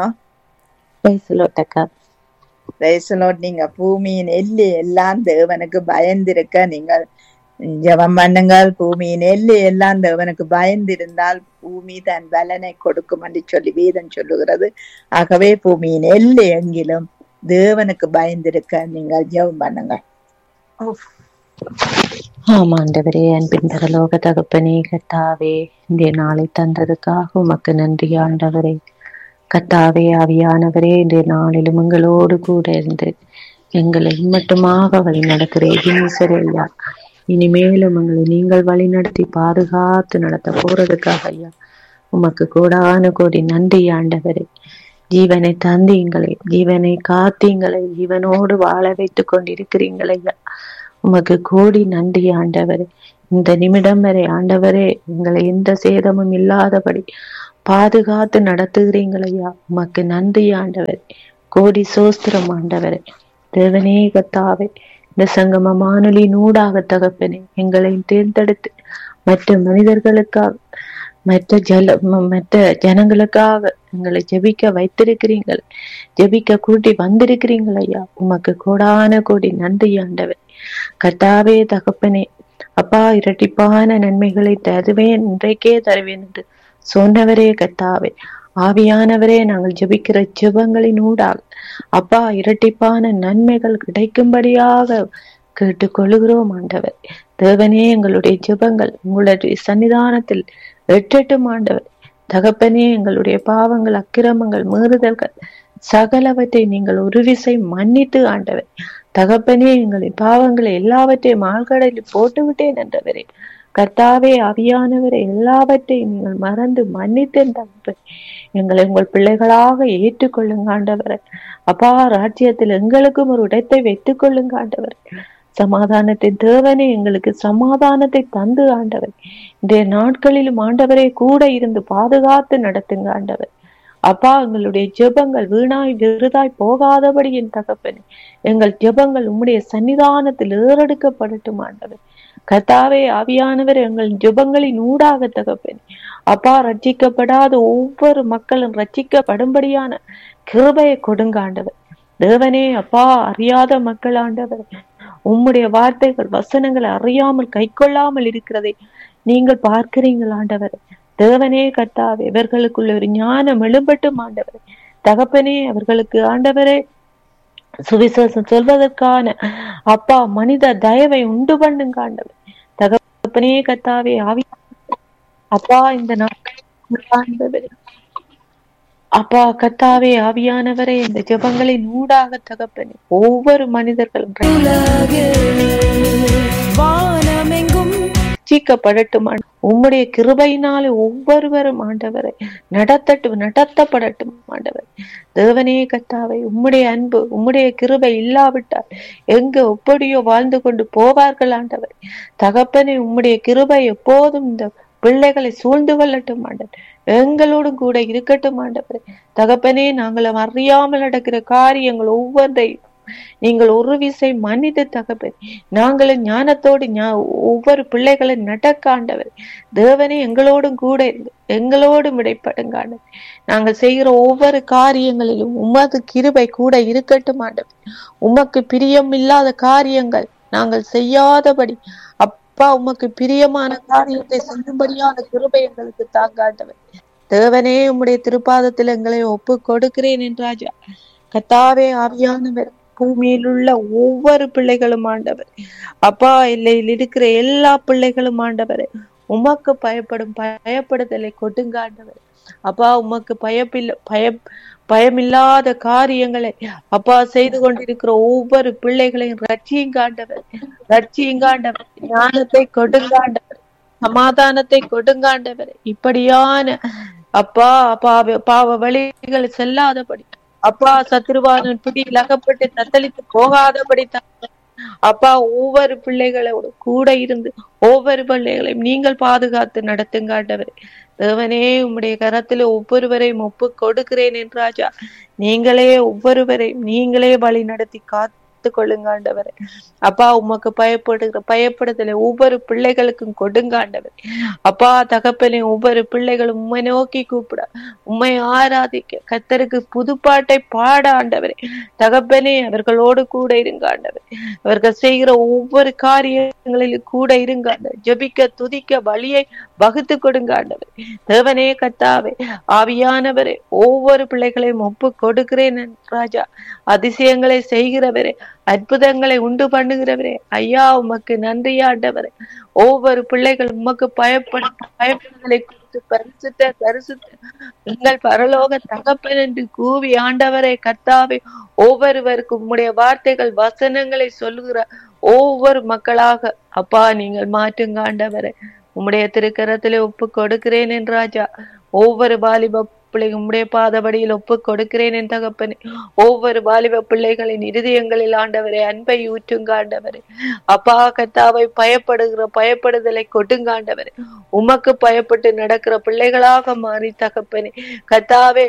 அக்கா பிரைஸ்லோட் நீங்க பூமியின் எல்லி எல்லாம் தேவனுக்கு பயந்திருக்க நீங்கள் ஜெபம் பண்ணுங்கள் பூமியின் எல்லி எல்லாம் தேவனுக்கு பயந்திருந்தால் பூமி தன் பலனை கொடுக்கும் என்று சொல்லி வேதம் சொல்லுகிறது ஆகவே பூமியின் எல்லி எங்கிலும் தேவனுக்கு பயந்திருக்க நீங்கள் ஜெபம் பண்ணுங்கள் ஆம் ஆண்டவரே அன்பின் பரலோக தகப்பனே கத்தாவே இந்த நாளை தந்ததுக்காக உமக்கு நன்றி ஆண்டவரே கத்தாவே ஆவியானவரே இந்த நாளிலும் எங்களோடு கூட இருந்து எங்களை மட்டுமாக வழி நடத்துகிறேன் ஐயா இனிமேலும் எங்களை நீங்கள் வழி நடத்தி பாதுகாத்து நடத்த போறதுக்காக ஐயா உமக்கு கூடான கோடி நன்றி ஆண்டவரே ஜீவனை தந்தீங்களே ஜீவனை காத்தீங்களே ஜீவனோடு வாழ வைத்துக் கொண்டிருக்கிறீங்களே ஐயா உமக்கு கோடி நன்றி ஆண்டவரே இந்த நிமிடம் வரை ஆண்டவரே எங்களை எந்த சேதமும் இல்லாதபடி பாதுகாத்து நடத்துகிறீங்களையா உமக்கு நன்றி ஆண்டவரே கோடி சோஸ்திரம் ஆண்டவரே தேவனே கத்தாவே இந்த சங்கம வானொலி நூடாக தகப்பனே எங்களை தேர்ந்தெடுத்து மற்ற மனிதர்களுக்காக மற்ற ஜல ம- மற்ற ஜனங்களுக்காக எங்களை ஜெபிக்க வைத்திருக்கிறீங்கள் ஜெபிக்க கூட்டி வந்திருக்கிறீங்கள் ஐயா உமக்கு கோடான கோடி நன்றி ஆண்டவர் கர்த்தாவே தகப்பனே அப்பா இரட்டிப்பான நன்மைகளை தருவேன் இன்றைக்கே தருவேன் என்று சொன்னவரே கர்த்தாவே ஆவியானவரே நாங்கள் ஜெபிக்கிற ஜெபங்களின் ஊடாக அப்பா இரட்டிப்பான நன்மைகள் கிடைக்கும்படியாக கேட்டுக்கொள்கிறோம் ஆண்டவர் தேவனே எங்களுடைய ஜெபங்கள் உங்களுடைய சன்னிதானத்தில் எட்டட்டும் ஆண்டவர் தகப்பனே எங்களுடைய பாவங்கள் அக்கிரமங்கள் மீறுதல்கள் சகலவற்றை நீங்கள் ஒரு விசை மன்னித்து ஆண்டவர் தகப்பனே எங்களின் பாவங்களை எல்லாவற்றையும் ஆழ்கடலில் போட்டு விட்டேன் என்றவரே கர்த்தாவே ஆவியானவரே எல்லாவற்றையும் நீங்கள் மறந்து மன்னித்தேன் தகப்பன் எங்களை உங்கள் பிள்ளைகளாக ஏற்றுக்கொள்ளுங்க ஆண்டவரே அப்பா ராஜ்யத்தில் எங்களுக்கும் ஒரு இடத்தை வைத்துக் கொள்ளுங்க ஆண்டவர் சமாதானத்தின் தேவனே எங்களுக்கு சமாதானத்தை தந்து ஆண்டவர் இன்றைய நாட்களிலும் ஆண்டவரே கூட இருந்து பாதுகாத்து நடத்துங்க ஆண்டவர் அப்பா எங்களுடைய ஜெபங்கள் வீணாய் விருதாய் போகாதபடி என் தகப்பனே எங்கள் ஜெபங்கள் உம்முடைய சன்னிதானத்தில் ஏறெடுக்கப்படட்டும் ஆண்டவர் கர்த்தாவே ஆவியானவர் எங்கள் ஜெபங்களின் ஊடாக தகப்பனே அப்பா ரட்சிக்கப்படாத ஒவ்வொரு மக்களும் ரட்சிக்கப்படும்படியான கிருபையை கொடுங்க ஆண்டவர் தேவனே அப்பா அறியாத மக்கள் ஆண்டவர் உம்முடைய வார்த்தைகள் வசனங்களை அறியாமல் கைக்கொள்ளாமல் இருக்கிறதை நீங்கள் பார்க்கிறீங்கள் ஆண்டவர் தேவனே கர்த்தாவே இவர்களுக்குள்ள ஒரு ஞானம் எழும்பட்டும் ஆண்டவர் தகப்பனே அவர்களுக்கு ஆண்டவரே சுவிசேஷம் சொல்வதற்கான அப்பா மனித தயவை உண்டு பண்ணுங்க ஆண்டவர் தகப்பனே கர்த்தாவே ஆவி அப்பா இந்த நாட்கள் ஆண்டவரே அப்பா கத்தாவே ஆவியானவரே இந்த ஜெபங்களின் ஊடாக தகப்பனே ஒவ்வொரு மனிதர்களும் ரட்சிக்கப்படட்டும் ஆண்டவரே. உம்முடைய கிருபையினாலே ஒவ்வொருவரும் ஆண்டவரை நடத்தட்டும் நடத்தப்படட்டும் ஆண்டவர் தேவனே கத்தாவை உம்முடைய அன்பு உம்முடைய கிருபை இல்லாவிட்டால் எங்க எப்படியோ வாழ்ந்து கொண்டு போவார்கள் ஆண்டவர் தகப்பனே உம்முடைய கிருபை எப்போதும் இந்த பிள்ளைகளை சூழ்ந்து கொள்ளட்டும் ஆண்டவர் எங்களோடும் கூட இருக்கட்டும் ஆண்டவர் தகப்பனே நாங்கள் அறியாமல் நடக்கிற காரியங்கள் ஒவ்வொன்றையும் நீங்கள் ஒரு விசை மன்னித்து தகப்பன் நாங்களும் ஞானத்தோடு ஞா- ஒவ்வொரு பிள்ளைகளை நடக்க ஆண்டவர் தேவனே எங்களோடும் கூட இருந்து எங்களோடும் இடைப்படுங்க ஆண்டவர் நாங்கள் செய்கிற ஒவ்வொரு காரியங்களிலும் உமது கிருபை கூட இருக்கட்டும் ஆண்டவர் உமக்கு பிரியம் இல்லாத காரியங்கள் நாங்கள் செய்யாதபடி அப்பா உமக்கு பிரியமான காரியத்தை செய்யும்படியான கிருபை எங்களுக்கு தாங்க ஆண்டவர் தேவனே உம்முடைய திருப்பாதத்தில் எங்களை ஒப்பு கொடுக்கிறேன் என்றாஜா கத்தாவே ஆவியானவர் பூமியில் உள்ள ஒவ்வொரு பிள்ளைகளும் ஆண்டவர் அப்பா எல்லையில் இருக்கிற எல்லா பிள்ளைகளும் ஆண்டவர் உமக்கு பயப்படும் பயப்படுதலை கொடுங்க ஆண்டவர் அப்பா உமக்கு பயப்பில்ல பய பயமில்லாத காரியங்களை அப்பா செய்து கொண்டிருக்கிற ஒவ்வொரு பிள்ளைகளையும் ரட்சியுங்க ஆண்டவர் ரட்சியுங்க ஆண்டவர் ஞானத்தை கொடுங்க ஆண்டவர் சமாதானத்தை கொடுங்க ஆண்டவர் இப்படியான அப்பா பாவ பாவ வழிகள் செல்லாதபடி அப்பா சத்ருவானன் பிடியில் அகப்பட்டு தத்தளித்து போகாதபடி தாங்க. அப்பா ஒவ்வொரு பிள்ளைகளோட கூட இருந்து ஒவ்வொரு பிள்ளைகளையும் நீங்கள் பாதுகாத்து நடத்துங்க ஆண்டவரே தேவனே உம்முடைய கரத்துல ஒவ்வொருவரையும் ஒப்பு கொடுக்கிறேன் என்றாஜா நீங்களே ஒவ்வொருவரையும் நீங்களே வழி நடத்தி காத்து கொள்ளுங்க ஆண்டவரே அப்பா உமக்கு பயப்படுகிற பயப்படுதலை ஒவ்வொரு பிள்ளைகளுக்கும் கொடுங்க ஆண்டவர் அப்பா தகப்பனே ஒவ்வொரு பிள்ளைகளும் உம்மை நோக்கி கூப்பிட உம்மை ஆராதிக்க கத்தருக்கு புதுப்பாட்டை பாட ஆண்டவரே தகப்பனே அவர்களோடு கூட இருங்க ஆண்டவர் அவர்கள் செய்கிற ஒவ்வொரு காரியங்களிலும் கூட இருங்க ஆண்டவர் ஜெபிக்க துதிக்க வழியை வகுத்து கொடுங்க ஆண்டவர் தேவனே கத்தாவே ஆவியானவரே ஒவ்வொரு பிள்ளைகளையும் ஒப்பு கொடுக்கிறேன் ராஜா அதிசயங்களை செய்கிறவரே அற்புதங்களை உண்டு பண்ணுகிறவரே ஐயா உமக்கு நன்றி ஆண்டவரே ஒவ்வொரு பிள்ளைகள் உமக்கு பயப்பட பயப்படுதலை குறித்து பரிசுத்த பரிசுத்த எங்கள் பரலோக தகப்பன் என்று கூவி ஆண்டவரை கர்த்தாவே ஒவ்வொருவருக்கும் உம்முடைய வார்த்தைகள் வசனங்களை சொல்லுகிற ஒவ்வொரு மக்களாக அப்பா நீங்கள் மாற்றுங்க ஆண்டவரே உம்முடைய திருக்கரத்திலே ஒப்பு கொடுக்கிறேன் என் ராஜா ஒவ்வொரு வாலிப பிள்ளை உம்முடைய பாதபடியில் ஒப்பு கொடுக்கிறேன் என் தகப்பனே ஒவ்வொரு வாலிப பிள்ளைகளின் இருதயங்களில் ஆண்டவரே அன்பை ஊற்றுங்க ஆண்டவரே அப்பா கத்தாவை பயப்படுகிற பயப்படுதலை கொட்டுங்க ஆண்டவரே உமக்கு பயப்பட்டு நடக்கிற பிள்ளைகளாக மாறி தகப்பனே கத்தாவே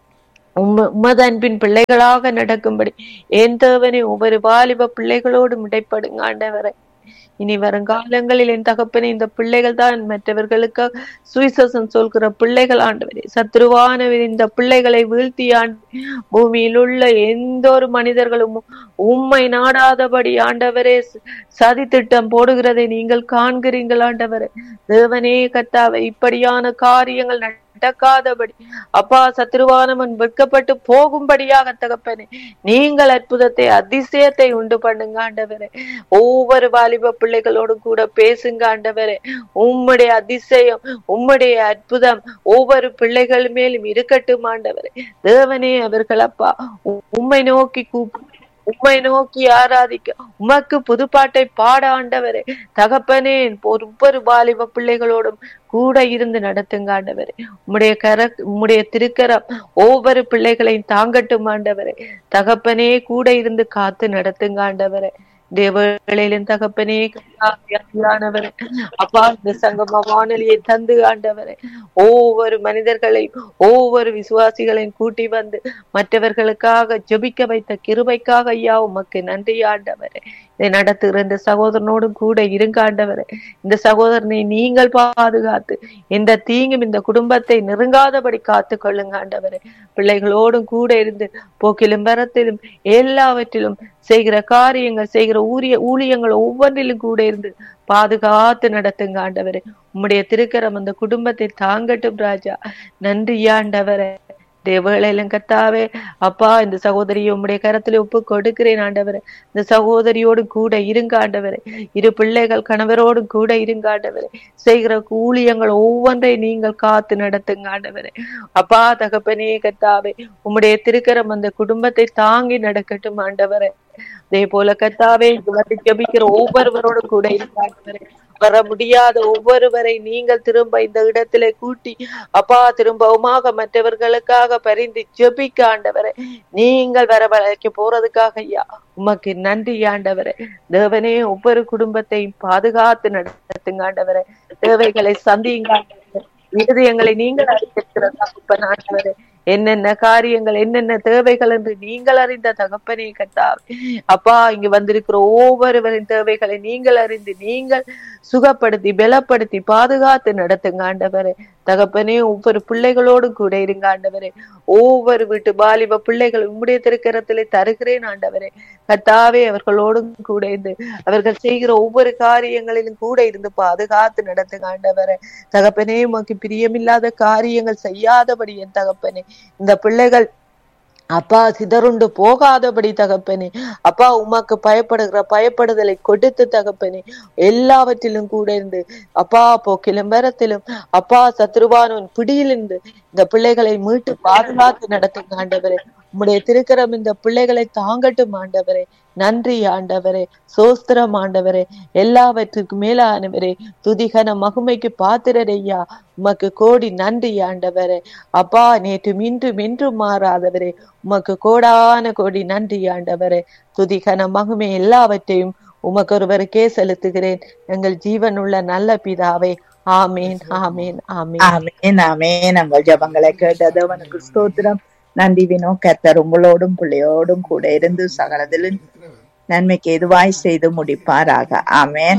உம்ம உமது அன்பின் பிள்ளைகளாக நடக்கும்படி என் தேவனே ஒவ்வொரு வாலிப பிள்ளைகளோடு இடைப்படுங்க ஆண்டவரை இனி வருங்காலங்களில் என் தகப்பனே இந்த பிள்ளைகள் தான் மற்றவர்களுக்கு சுவிசேஷம் சொல்கிற பிள்ளைகள் ஆண்டவரே சத்ருவானவர் இந்த பிள்ளைகளை வீழ்த்தி ஆண்டு பூமியில் உள்ள எந்த ஒரு மனிதர்களும் உம்மை நாடாதபடி ஆண்டவரே சதி திட்டம் போடுகிறதை நீங்கள் காண்கிறீர்கள் ஆண்டவரே தேவனே கத்தாவை இப்படியான காரியங்கள் நடக்காதபடி அப்பா சத்ருவானவன் வெட்கப்பட்டு போகும்படியாக தகப்பனே நீங்கள் அற்புதத்தை அதிசயத்தை உண்டு பண்ணுங்க ஆண்டவரே ஒவ்வொரு வாலிப பிள்ளைகளோடும் கூட பேசுங்க ஆண்டவரே உம்முடைய அதிசயம் உம்முடைய அற்புதம் ஒவ்வொரு பிள்ளைகள் மேலும் இருக்கட்டும் ஆண்டவரே தேவனே அவர்கள் அப்பா உம்மை நோக்கி கூப்பிடு உம்மை நோக்கி ஆராதிக்க உமக்கு புதுப்பாட்டை பாட ஆண்டவரே தகப்பனே ஒவ்வொரு வாலிப பிள்ளைகளோடும் கூட இருந்து நடத்துங்க ஆண்டவரே உம்முடைய கர உம்முடைய திருக்கரம் ஒவ்வொரு பிள்ளைகளையும் தாங்கட்டும் ஆண்டவரே தகப்பனே கூட இருந்து காத்து நடத்துங்க ஆண்டவரே தேவர்களிலும் தகப்பனே கர்த்தாவே, அப்பா இந்த சங்கம வானொலியை தந்து ஆண்டவரே ஒவ்வொரு மனிதர்களையும் ஒவ்வொரு விசுவாசிகளையும் கூட்டி வந்து மற்றவர்களுக்காக ஜெபிக்க வைத்த கிருபைக்காக ஐயா உமக்கு நன்றி ஆண்டவரே இதை நடத்துகிற இந்த சகோதரனோடும் கூட இருங்க ஆண்டவரே இந்த சகோதரனை நீங்கள் பாதுகாத்து எந்த தீங்கும் இந்த குடும்பத்தை நெருங்காதபடி காத்து கொள்ளுங்க ஆண்டவரே பிள்ளைகளோடும் கூட இருந்து போக்கிலும் வரத்திலும் எல்லாவற்றிலும் செய்கிற காரியங்கள் செய்கிற ஊரிய ஊழியங்கள் ஒவ்வொன்றிலும் கூட இருந்து பாதுகாத்து நடத்துங்க ஆண்டவரே உம்முடைய திருக்கரம் அந்த குடும்பத்தை தாங்கட்டும் ராஜா நன்றி ஆண்டவரே தேவகளையிலும் கத்தாவே அப்பா இந்த சகோதரியை உம்முடைய கரத்துல ஒப்பு கொடுக்கிறேன் ஆண்டவரே இந்த சகோதரியோடு கூட இருங்க ஆண்டவரே இரு பிள்ளைகள் கணவரோடு கூட இருங்க ஆண்டவரே செய்கிற ஊழியங்கள் ஒவ்வொன்றை நீங்கள் காத்து நடத்துங்க ஆண்டவரே அப்பா தகப்பனே கத்தாவே உம்முடைய திருக்கரம் அந்த குடும்பத்தை தாங்கி நடக்கட்டும் ஆண்டவரே அதே போல கத்தாவே இங்கு வந்து ஜெபிக்கிற ஒவ்வொருவரோடு கூட இருங்க ஆண்டவரே வர முடியாத ஒவ்வொருவரை நீங்கள் திரும்ப இந்த இடத்திலே கூட்டி அப்பா திரும்பவுமாக மற்றவர்களுக்காக பரிந்து ஜெபிக்க ஆண்டவரே நீங்கள் வரவழைக்க போறதுக்காக ஐயா உமக்கு நன்றி ஆண்டவரே தேவனே ஒவ்வொரு குடும்பத்தையும் பாதுகாத்து நடத்துங்க ஆண்டவரே தேவைகளை சந்தியுங்க ஆண்டவரே இருதயங்களை நீங்கள் அறிந்திருக்கிற தகப்பன் ஆண்டவரே என்னென்ன காரியங்கள் என்னென்ன தேவைகள் என்று நீங்கள் அறிந்த தகப்பனே கத்தாவே அப்பா இங்கு வந்திருக்கிற ஒவ்வொருவரின் தேவைகளை நீங்கள் அறிந்து நீங்கள் சுகப்படுத்தி பலப்படுத்தி பாதுகாத்து நடத்துங்க ஆண்டவரே தகப்பனே ஒவ்வொரு பிள்ளைகளோடும் கூட இருங்க ஆண்டவரே ஒவ்வொரு வீட்டு பாலிப பிள்ளைகள் உம்முடைய திருக்கரத்திலே தருகிறேன் ஆண்டவரே கத்தாவே அவர்களோடும் கூட இருந்து அவர்கள் செய்கிற ஒவ்வொரு காரியங்களிலும் கூட இருந்து பாதுகாத்து நடத்துங்க ஆண்டவரே தகப்பனே உமக்கு பிரியமில்லாத காரியங்கள் செய்யாதபடி என் தகப்பனே இந்த பிள்ளைகள் அப்பா சிதறுண்டு போகாதபடி தகப்பனே அப்பா உமக்கு பயப்படுகிற பயப்படுதலை கொடுத்து தகப்பனே எல்லாவற்றிலும் கூட இருந்து அப்பா போக்கிலும் வரத்திலும் அப்பா சத்ருவானவன் பிடியிலிருந்து இந்த பிள்ளைகளை மீட்டு பாதுகாத்து நடத்துங்க ஆண்டவரே உம்முடைய திருக்கரம் இந்த பிள்ளைகளை தாங்கட்டும் ஆண்டவரே நன்றி ஆண்டவரே சோஸ்திரம் ஆண்டவரே எல்லாவற்றுக்கும் மேலானவரே துதிகன மகுமைக்கு பாத்திரரையா உமக்கு கோடி நன்றி ஆண்டவரே அப்பா நேற்று இன்றும் என்றும் மாறாதவரே உமக்கு கோடான கோடி நன்றி ஆண்டவரே துதிகன மகுமை எல்லாவற்றையும் உமக்கு ஒருவருக்கே செலுத்துகிறேன் எங்கள் ஜீவனுள்ள நல்ல பிதாவே ஆமேன் ஆமேன் ஆமேன் ஆமேன் ஆமேன் உங்கள் ஜபங்களை கேட்டது அவனுக்கு ஸ்தோத்திரம் நன்றி வினோ கத்தர் உங்களோடும் பிள்ளையோடும் கூட இருந்து சகலதிலும் நன்மைக்கு எதுவாய் செய்து முடிப்பாராக ஆமேன்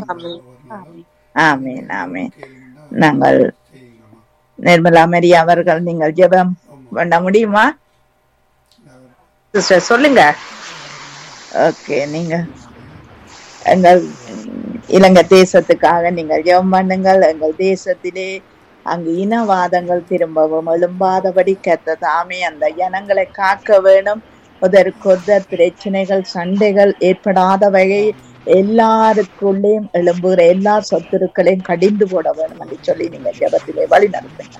ஆமேன் ஆமேன் நாங்கள் நிர்மலா மரி அவர்கள் நீங்கள் ஜெபம் பண்ண முடியுமா சிஸ்டர் சொல்லுங்க ஓகே நீங்க எங்கள் இலங்கை தேசத்துக்காக நீங்கள் ஜெபம் பண்ணுங்கள் எங்கள் தேசத்திலே அங்கு இனவாதங்கள் திரும்பவும் எழும்பாதபடி கத்த தாமே அந்த ஜனங்களை காக்க வேணும் ஒதற்கொதர் பிரச்சனைகள் சண்டைகள் ஏற்படாத வகையில் எல்லாருக்குள்ளேயும் எழும்புகிற எல்லா சொத்துருக்களையும் கடிந்து போட வேணும் என்று சொல்லி நீங்க ஜபத்திலே வழி நடத்துங்க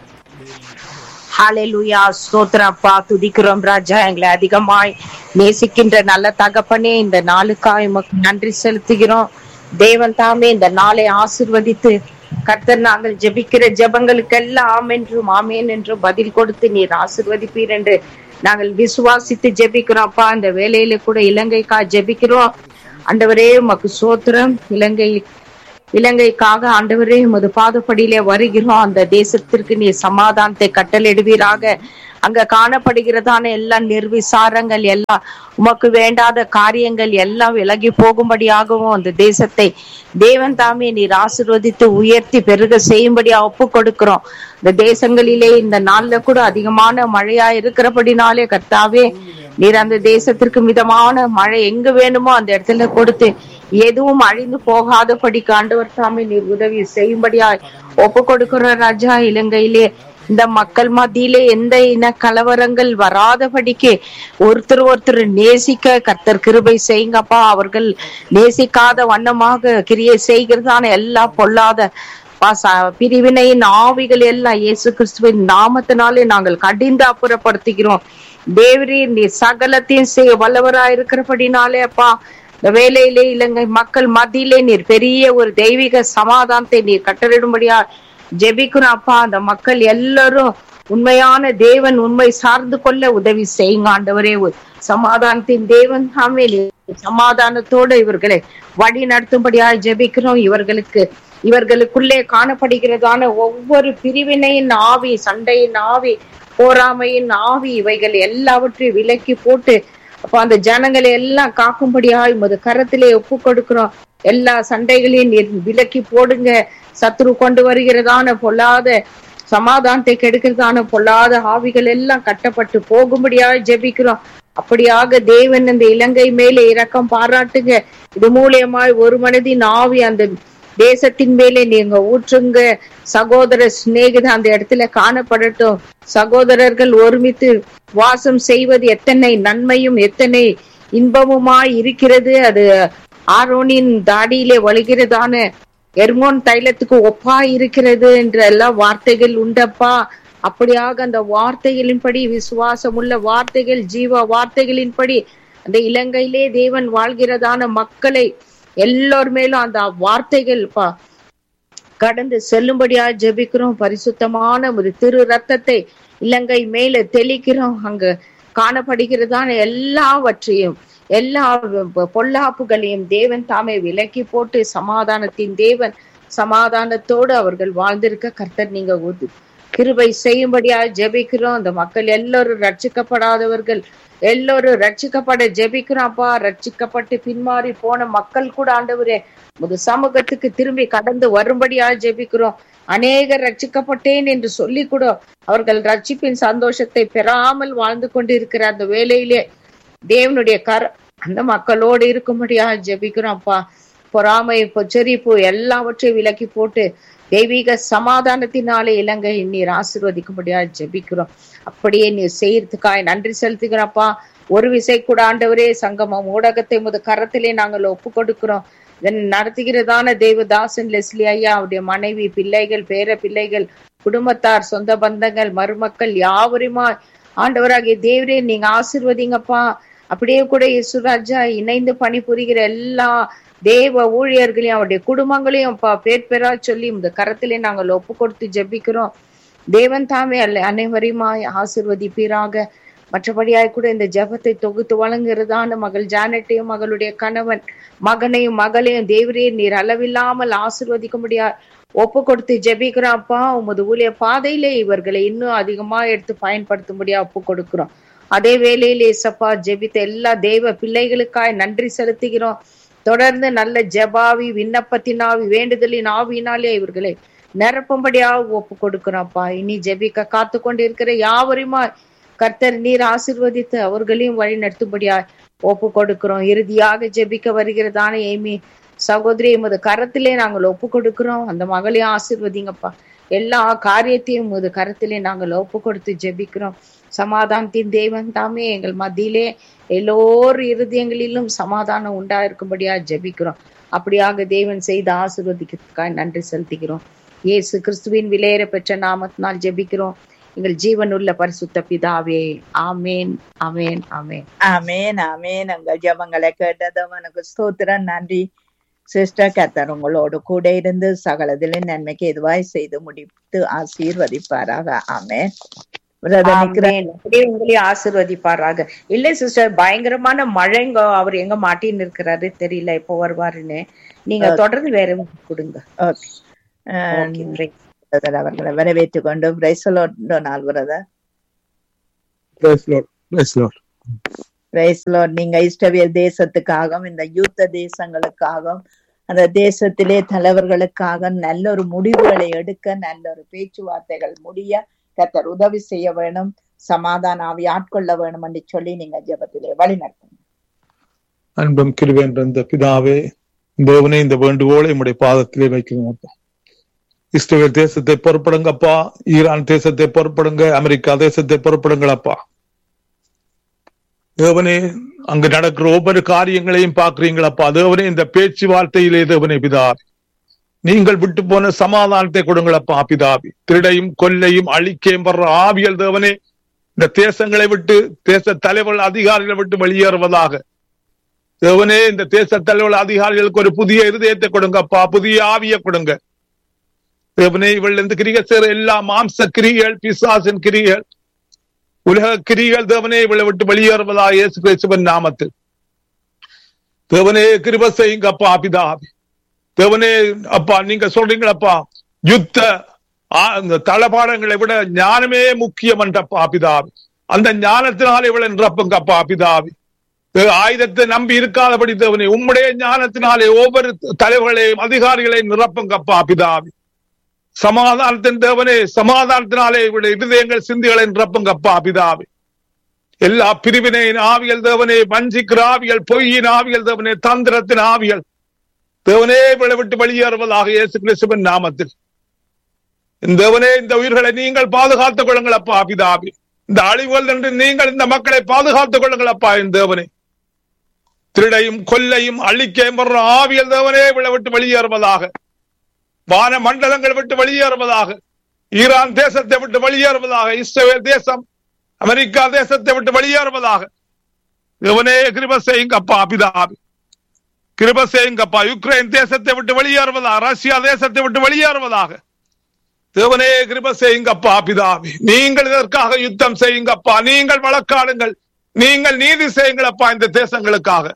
ஹalleluya ஸ்தோத்திரம் அப்பா துதிக்கிறோம் ராஜா எங்களை அதிகமாய் நேசிக்கின்ற நல்ல தகப்பனே இந்த நாளுக்காய் உமக்கு நன்றி செலுத்துகிறோம் தேவன் தாமே இந்த நாளை ஆசிர்வதித்து கர்த்தர் நாங்கள் ஜெபிக்கிற ஜெபங்களுக்கெல்லாம் ஆம் என்றும் ஆமேன் என்றும் பதில் கொடுத்து நீர் ஆசிர்வதிப்பீர் என்று நாங்கள் விசுவாசித்து ஜெபிக்கிறோம் அப்பா இந்த வேலையில கூட இலங்கைக்கா ஜெபிக்கிறோம் ஆண்டவரே உமக்கு சோத்திரம் இலங்கை இலங்கைக்காக ஆண்டவரே உமது பாதப்படியிலே வருகிறோம் அந்த தேசத்திற்கு நீ சமாதானத்தை கட்டளிடுவீராக அங்க காணப்படுகிறதான எல்லா நிர்விசாரங்கள் எல்லாம் உமக்கு வேண்டாத காரியங்கள் எல்லாம் விலகி போகும்படியாகவும் அந்த தேசத்தை தேவன் தாமே நீர் ஆசிர்வதித்து உயர்த்தி பெருக செய்யும்படியா ஒப்பு கொடுக்கிறோம் இந்த தேசங்களிலே இந்த நாள்ல கூட அதிகமான மழையா இருக்கிறபடினாலே கர்த்தாவே நீர் அந்த தேசத்திற்கு மிதமான மழை எங்க வேணுமோ அந்த இடத்துல கொடுத்து எதுவும் அழிந்து போகாதபடிக்கு ஆண்டவர் தாமே நீர் உதவி செய்யும்படியா ஒப்பு கொடுக்கிற ராஜா இலங்கையிலே இந்த மக்கள் மத்தியிலே எந்த இன கலவரங்கள் வராதபடிக்கு ஒருத்தர் ஒருத்தர் நேசிக்க கர்த்தர் கிருபை செய்யுங்கப்பா அவர்கள் நேசிக்காத வண்ணமாக கிரியை செய்கிறதான எல்லா பொல்லாத பாச- பிரிவினையின் ஆவிகள் எல்லாம் இயேசு கிறிஸ்துவின் நாமத்தினாலே நாங்கள் கடிந்து அப்புறப்படுத்துகிறோம் தேவரீர் நீர் சகலத்தையும் செய்ய வல்லவராய் இருக்கிறபடினாலே அப்பா இந்த வேலையிலே இலங்கை மக்கள் மத்தியிலே நீர் பெரிய ஒரு தெய்வீக சமாதானத்தை நீர் கட்டளிடும்படியா ஜெபிக்கிறோம் அப்பா அந்த மக்கள் எல்லாரும் உண்மையான தேவன் உண்மை சார்ந்து கொள்ள உதவி செய்யுங்க ஆண்டவரே ஒரு சமாதானத்தின் தேவன் தாமே நீர் சமாதானத்தோடு இவர்களை வழி நடத்தும்படியா ஜெபிக்கிறோம் இவர்களுக்கு இவர்களுக்குள்ளே காணப்படுகிறதான ஒவ்வொரு பிரிவினையின் ஆவி சண்டையின் ஆவி போராமையின் ஆவி இவைகள் எல்லாவற்றையும் விலக்கி போட்டு அப்ப அந்த ஜனங்களை எல்லாம் காக்கும்படியா உமது கரத்திலே ஒப்பு கொடுக்கிறோம் எல்லா சண்டைகளையும் நீர் விலக்கி போடுங்க சத்ரு கொண்டு வருகிறதான பொல்லாத சமாதானத்தை கெடுக்கிறதான பொல்லாத ஆவிகள் எல்லாம் கட்டப்பட்டு போகும்படியா ஜெபிக்கிறோம் அப்படியாக தேவன் இந்த இலங்கை மேலே இரக்கம் பாராட்டுங்க இது மூலியமாய் ஒரு மனதின் ஆவி அந்த தேசத்தின் மேலே நீங்க ஊற்றுங்க சகோதர சிநேகித அந்த இடத்துல காணப்படட்டும் சகோதரர்கள் ஒருமித்து வாசம் செய்வது எத்தனை நன்மையும் எத்தனை இன்பமுமாய் இருக்கிறது அது ஆரோனின் தாடியிலே வழிகிறதான எர்மோன் தைலத்துக்கு ஒப்பா இருக்கிறது என்ற எல்லா வார்த்தைகள் உண்டப்பா அப்படியாக அந்த வார்த்தைகளின்படி விசுவாசமுள்ள வார்த்தைகள் ஜீவ வார்த்தைகளின்படி அந்த இலங்கையிலே தேவன் வாழ்கிறதான மக்களை எல்லோர் மேலும் அந்த வார்த்தைகள் பா கடந்து செல்லும்படியா ஜெபிக்கிறோம் பரிசுத்தமான ஒரு திரு ரத்தத்தை இலங்கை மேல தெளிக்கிறோம் அங்க காணப்படுகிறதான எல்லாவற்றையும் எல்லா பொல்லாப்புகளையும் தேவன் தாமே விலக்கி போட்டு சமாதானத்தின் தேவன் சமாதானத்தோடு அவர்கள் வாழ்ந்திருக்க கர்த்தர் நீங்க உது- கிருபை செய்யும்படியா ஜெபிக்கிறோம் அந்த மக்கள் எல்லோரும் ரட்சிக்கப்படாதவர்கள் எல்லோரும் ரட்சிக்கப்பட ஜெபிக்கிறோம் அப்பா ரட்சிக்கப்பட்டு பின்மாறி போன மக்கள் கூட ஆண்டவரே முது சமூகத்துக்கு திரும்பி கடந்து வரும்படியா ஜெபிக்கிறோம் அநேகர் ரட்சிக்கப்பட்டேன் என்று சொல்லி கூட அவர்கள் ரட்சிப்பின் சந்தோஷத்தை பெறாமல் வாழ்ந்து கொண்டிருக்கிற அந்த வேலையிலே தேவனுடைய கர அந்த மக்களோடு இருக்கும்படியா ஜெபிக்கிறோம் அப்பா பொறாமை பொச்சரிப்பு எல்லாவற்றையும் விலக்கி போட்டு தெய்வீக சமாதானத்தினாலே இலங்கை நீர் ஆசீர்வதிக்கும்படியா ஜெபிக்கிறோம் அப்படியே நீர் செய்யறதுக்காய் நன்றி செலுத்துகிறப்பா ஒரு விசை கூட ஆண்டவரே சங்கமம் ஊடகத்தை முத கரத்திலே நாங்கள் ஒப்பு கொடுக்கிறோம் இதன் நடத்துகிறதான தேவதாசன் லெஸ்லி ஐயா அவருடைய மனைவி பிள்ளைகள் பேர பிள்ளைகள் குடும்பத்தார் சொந்த பந்தங்கள் மருமக்கள் யாவருமா ஆண்டவராகிய தேவரே நீங்க ஆசிர்வதிங்கப்பா அப்படியே கூட இயேசுராஜா இணைந்து பணிபுரிகிற எல்லா தேவ ஊழியர்களையும் அவருடைய குடும்பங்களையும் அப்பா பேர் பேரா சொல்லி இந்த கரத்திலே நாங்கள் ஒப்பு கொடுத்து ஜெபிக்கிறோம் தேவன் தாமே அல்ல அனைவரையுமாய் ஆசிர்வதிப்பீராக மற்றபடியாய் கூட இந்த ஜெபத்தை தொகுத்து வழங்குகிறதான மகள் ஜானட்டையும் மகளுடைய கணவன் மகனையும் மகளையும் தேவரே நீர் அளவில்லாமல் ஆசிர்வதிக்கும்படியா ஒப்பு கொடுத்து ஜெபிக்கிறோம் அப்பா உமது ஊழிய பாதையிலே இவர்களை இன்னும் அதிகமா எடுத்து பயன்படுத்தும்படியா ஒப்பு கொடுக்கிறோம் அதே வேளையிலே சப்பா ஜெபித்த எல்லா தேவ பிள்ளைகளுக்காய் நன்றி செலுத்துகிறோம் தொடர்ந்து நல்ல ஜெபாவி விண்ணப்பத்தினாவி வேண்டுதலின் ஆவியினாலே இவர்களை நிரப்பும்படியாக ஒப்பு கொடுக்கிறோம்ப்பா இனி ஜெபிக்க காத்து கொண்டிருக்கிற யாவரையுமா கர்த்தர் நீர் ஆசிர்வதித்து அவர்களையும் வழி நடத்தும்படியா ஒப்பு கொடுக்கிறோம் இறுதியாக ஜெபிக்க வருகிறதான ஏமி சகோதரி எமது கரத்திலே நாங்கள் ஒப்பு கொடுக்கிறோம் அந்த மகளையும் ஆசிர்வதிங்கப்பா எல்லா காரியத்தையும் உமது கரத்திலே நாங்கள் ஒப்பு கொடுத்து ஜெபிக்கிறோம் சமாதானத்தின் தேவன் தாமே எங்கள் மத்தியிலே எல்லோர் இருதயங்களிலும் சமாதானம் உண்டாயிருக்கும்படியா ஜெபிக்கிறோம் அப்படியாக தேவன் செய்த ஆசீர்வதிக்கிறதுக்காக நன்றி செலுத்துகிறோம் இயேசு கிறிஸ்துவின் விலையேற பெற்ற நாமத்தினால் ஜெபிக்கிறோம் எங்கள் ஜீவனுள்ள பரிசுத்த பிதாவே ஆமேன் ஆமேன் ஆமேன் ஆமேன் ஆமேன் உங்கள் ஜபங்களை கேட்டதவனுக்கு ஸ்தோத்திரம் நன்றி சிஸ்டர் கத்தர் உங்களோடு கூட இருந்து சகலதிலும் நன்மைக்கு எதுவாய் செய்து முடித்து ஆசீர்வதிப்பாராக ஆமேன் பிரதர் நிக்கிற ஆமென். அப்படியே உங்களையும் ஆசீர்வதிப்பாராக இல்ல சிஸ்டர் பயங்கரமான மழைங்க அவர் எங்க மாட்டின்னு இருக்கிறாரு தெரியல எப்போ வருவாருன்னு நீங்க தொடர்ந்து வேற கொடுங்க ஓகே Okay, praise. பிரதர் அவர்களை வரவேற்றுக் கொண்டு பிரைசலோ நாள் brother Praise Lord. Praise Lord. Praise Lord நீங்க இஸ்ரவேல் தேசத்துக்காகவும் இந்த யூத்த தேசங்களுக்காகவும் அந்த தேசத்திலே தலைவர்களுக்காக நல்ல ஒரு முடிவுகளை எடுக்க நல்ல ஒரு பேச்சுவார்த்தைகள் முடிய கத்தர் உதவி செய்ய வேணும் சமாதான ஆவி ஆட்கொள்ள வேணும் என்று சொல்லி நீங்க ஜெபத்திலே வழி நடத்துங்க அன்பும் கிருவேன்ற இந்த பிதாவே தேவனே இந்த வேண்டுகோளை உம்முடைய பாதத்திலே வைக்கிறோம் அப்பா இஸ்ரேல் தேசத்தை பொறுப்படுங்கப்பா ஈரான் தேசத்தை பொறுப்படுங்க அமெரிக்கா தேசத்தை பொறுப்படுங்களப்பா தேவனே அங்கு நடக்கிற ஒவ்வொரு காரியங்களையும் பாக்குறீங்களப்பா தேவனே இந்த பேச்சுவார்த்தையிலே தேவனே பிதாவே நீங்கள் விட்டு போன சமாதானத்தை கொடுங்களப்பா பிதாவி திருடையும் கொல்லையும் அழிக்கையும் வர்ற ஆவியல் தேவனே இந்த தேசங்களை விட்டு தேச தலைவர்கள் அதிகாரிகளை விட்டு வெளியேறுவதாக தேவனே இந்த தேச தலைவர் அதிகாரிகளுக்கு ஒரு புதிய இருதயத்தை கொடுங்கப்பா புதிய ஆவியை கொடுங்க தேவனே இவள் இந்த கிரிகை செய்ற எல்லா மாம்ச கிரிகள் பிசாசின் கிரிகள் உலக கிரிகள் தேவனே இவளை விட்டு வெளியேறுவதா இயேசு கிறிஸ்துவன் நாமத்தில் தேவனே கிருப செய்யுங்கப்பா பிதாவி தேவனே அப்பா நீங்க சொல்றீங்களப்பா யுத்த ஆ, இந்த தளபாடங்களை விட ஞானமே முக்கியம் என்றப்பா பிதாவி அந்த ஞானத்தினாலே இவளை நிரப்புங்கப்பா பிதாவி தேவ ஆயுதத்தை நம்பி இருக்காதபடி தேவனே உம்முடைய ஞானத்தினாலே ஒவ்வொரு தலைவர்களையும் அதிகாரிகளையும் நிரப்புங்கப்பா பிதாவி சமாதானத்தின் தேவனே சமாதானத்தினாலே இவருடைய இருதயங்கள் சிந்திகளை நிரப்புங்கப்பா பிதாவி எல்லா பிரிவினையின் ஆவியல் தேவனே வஞ்சிக்கிற ஆவியல் பொய்யின் ஆவியல் தேவனே தந்திரத்தின் ஆவியல் தேவனே இவளை விட்டு வெளியேறுவதாக இயேசு கிறிஸ்துவின் நாமத்தில் இந்த தேவனே இந்த உயிர்களை நீங்கள் பாதுகாத்துக் கொள்ளுங்கள் அப்பா பிதாபி இந்த அழிவுகள் என்று நீங்கள் இந்த மக்களை பாதுகாத்துக் கொள்ளுங்கள் அப்பா என் தேவனே திருடையும் கொல்லையும் அழிக்கையும் வர்ற ஆவியல் தேவனே இவளை விட்டு வெளியேறுவதாக வான மண்டலங்கள் விட்டு வெளியேறுவதாக ஈரான் தேசத்தை விட்டு வெளியேறுவதாக இஸ்ரேல் தேசம் அமெரிக்கா தேசத்தை விட்டு வெளியேறுவதாக தேவனே கிருப செய்யுங்கப்பா பிதாபி கிருப செய்யுங்கப்பா யுக்ரைன் தேசத்தை விட்டு வெளியேறுவதாக ரஷ்யா தேசத்தை விட்டு வெளியேறுவதாக தேவனே கிருப செய்யுங்கப்பா பிதாவே நீங்கள் இதற்காக யுத்தம் செய்யுங்கப்பா நீங்கள் வழக்காடுங்கள் நீங்கள் நீதி செய்யுங்களப்பா இந்த தேசங்களுக்காக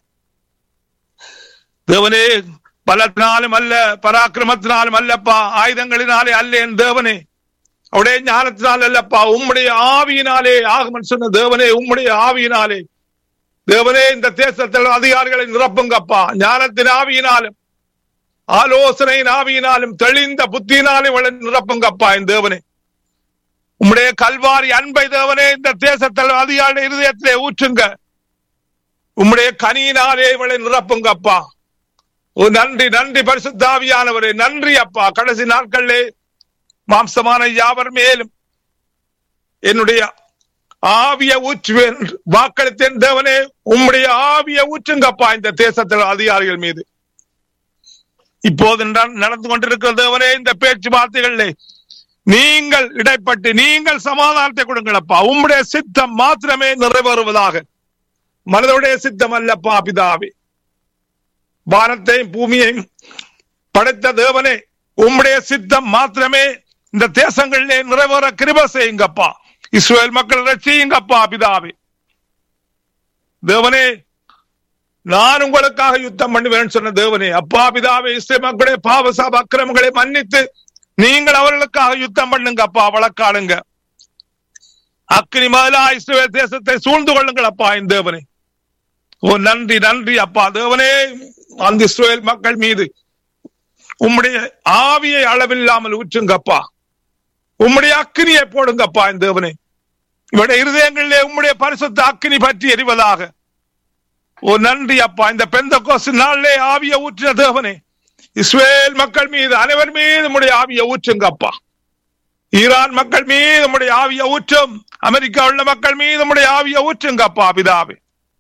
தேவனே பலத்தினாலும் அல்ல பராக்கிரமத்தினாலும் அல்லப்பா ஆயுதங்களினாலே அல்ல என் தேவனே அவருடைய ஞானத்தினால் அல்லப்பா உம்முடைய ஆவியினாலே ஆகுமன் சொன்ன தேவனே உம்முடைய ஆவியினாலே தேவனே இந்த தேசத்தில் அதிகாரிகளை நிரப்புங்கப்பா ஞானத்தின் ஆவியினாலும் ஆலோசனையின் ஆவியினாலும் தெளிந்த புத்தியினாலும் இவளை நிரப்புங்கப்பா என் தேவனே உம்முடைய கல்வாரி அன்பை தேவனே இந்த தேசத்தில் அதிகாரி இருதயத்திலே ஊற்றுங்க உம்முடைய கனியினாலே இவளை நிரப்புங்கப்பா ஓ நன்றி நன்றி பரிசுத்தாவியானவரே நன்றி அப்பா கடைசி நாட்களிலே மாம்சமான யாவர் மேலும் என்னுடைய ஆவிய ஊற்றுவேன் என்று வாக்களித்தேன் தேவனே உம்முடைய ஆவிய ஊற்றுங்கப்பா இந்த தேசத்தில் அதிகாரிகள் மீது இப்போது நட- நடந்து கொண்டிருக்கிற தேவனே இந்த பேச்சுவார்த்தைகளிலே நீங்கள் இடைப்பட்டு நீங்கள் சமாதானத்தை கொடுங்களப்பா உம்முடைய சித்தம் மாத்திரமே நிறைவேறுவதாக மனதுடைய சித்தம் அல்லப்பா பிதாவே வானத்தையும் பூமியையும் படைத்த தேவனே உம்முடைய சித்தம் மாத்திரமே இந்த தேசங்களிலே நிறைவேற கிருப செய்யுங்கப்பா இஸ்ரேல் மக்கள் ரட்சியுங்கப்பா பிதாவே தேவனே நான் உங்களுக்காக யுத்தம் பண்ணுவேன் சொன்ன தேவனே அப்பா பிதாவே இஸ்ரேல் மக்களுடைய பாவ சாப அக்கிரமங்களை மன்னித்து நீங்கள் அவர்களுக்காக யுத்தம் பண்ணுங்க அப்பா வழக்காடுங்க அக்னி மகளா இஸ்ரேல் தேசத்தை சூழ்ந்து கொள்ளுங்கள் அப்பா என் தேவனே ஓ நன்றி நன்றி அப்பா தேவனே அந்த இஸ்ரேல் மக்கள் மீது உம்முடைய ஆவியை அளவில்லாமல் ஊற்றுங்கப்பா உம்முடைய அக்கினியை போடுங்கப்பா என் தேவனே இவருடைய இருதயங்களிலே உம்முடைய பரிசுத்த அக்கினி பற்றி எரிவதாக ஓ நன்றி அப்பா இந்த பெந்த கோசு நாளிலே ஆவிய ஊற்றின தேவனே இஸ்ரேல் மக்கள் மீது அனைவர் மீது உம்முடைய ஆவிய ஊற்றுங்கப்பா ஈரான் மக்கள் மீது உம்முடைய ஆவிய ஊற்றும் அமெரிக்கா உள்ள மக்கள் மீது உம்முடைய ஆவிய ஊற்றுங்க அப்பா பிதாவே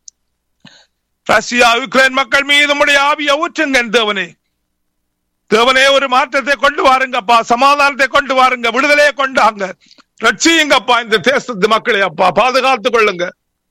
ரஷ்யா யுக்ரைன் மக்கள் மீது உம்முடைய ஆவிய ஊற்றுங்க என் தேவனே தேவனே ஒரு மாற்றத்தை கொண்டு வாருங்கப்பா சமாதானத்தை கொண்டு வாருங்க விடுதலையை கொண்டாங்க ரட்சியுங்கப்பா இந்த தேசத்து மக்களை அப்பா பாதுகாத்துக் கொள்ளுங்க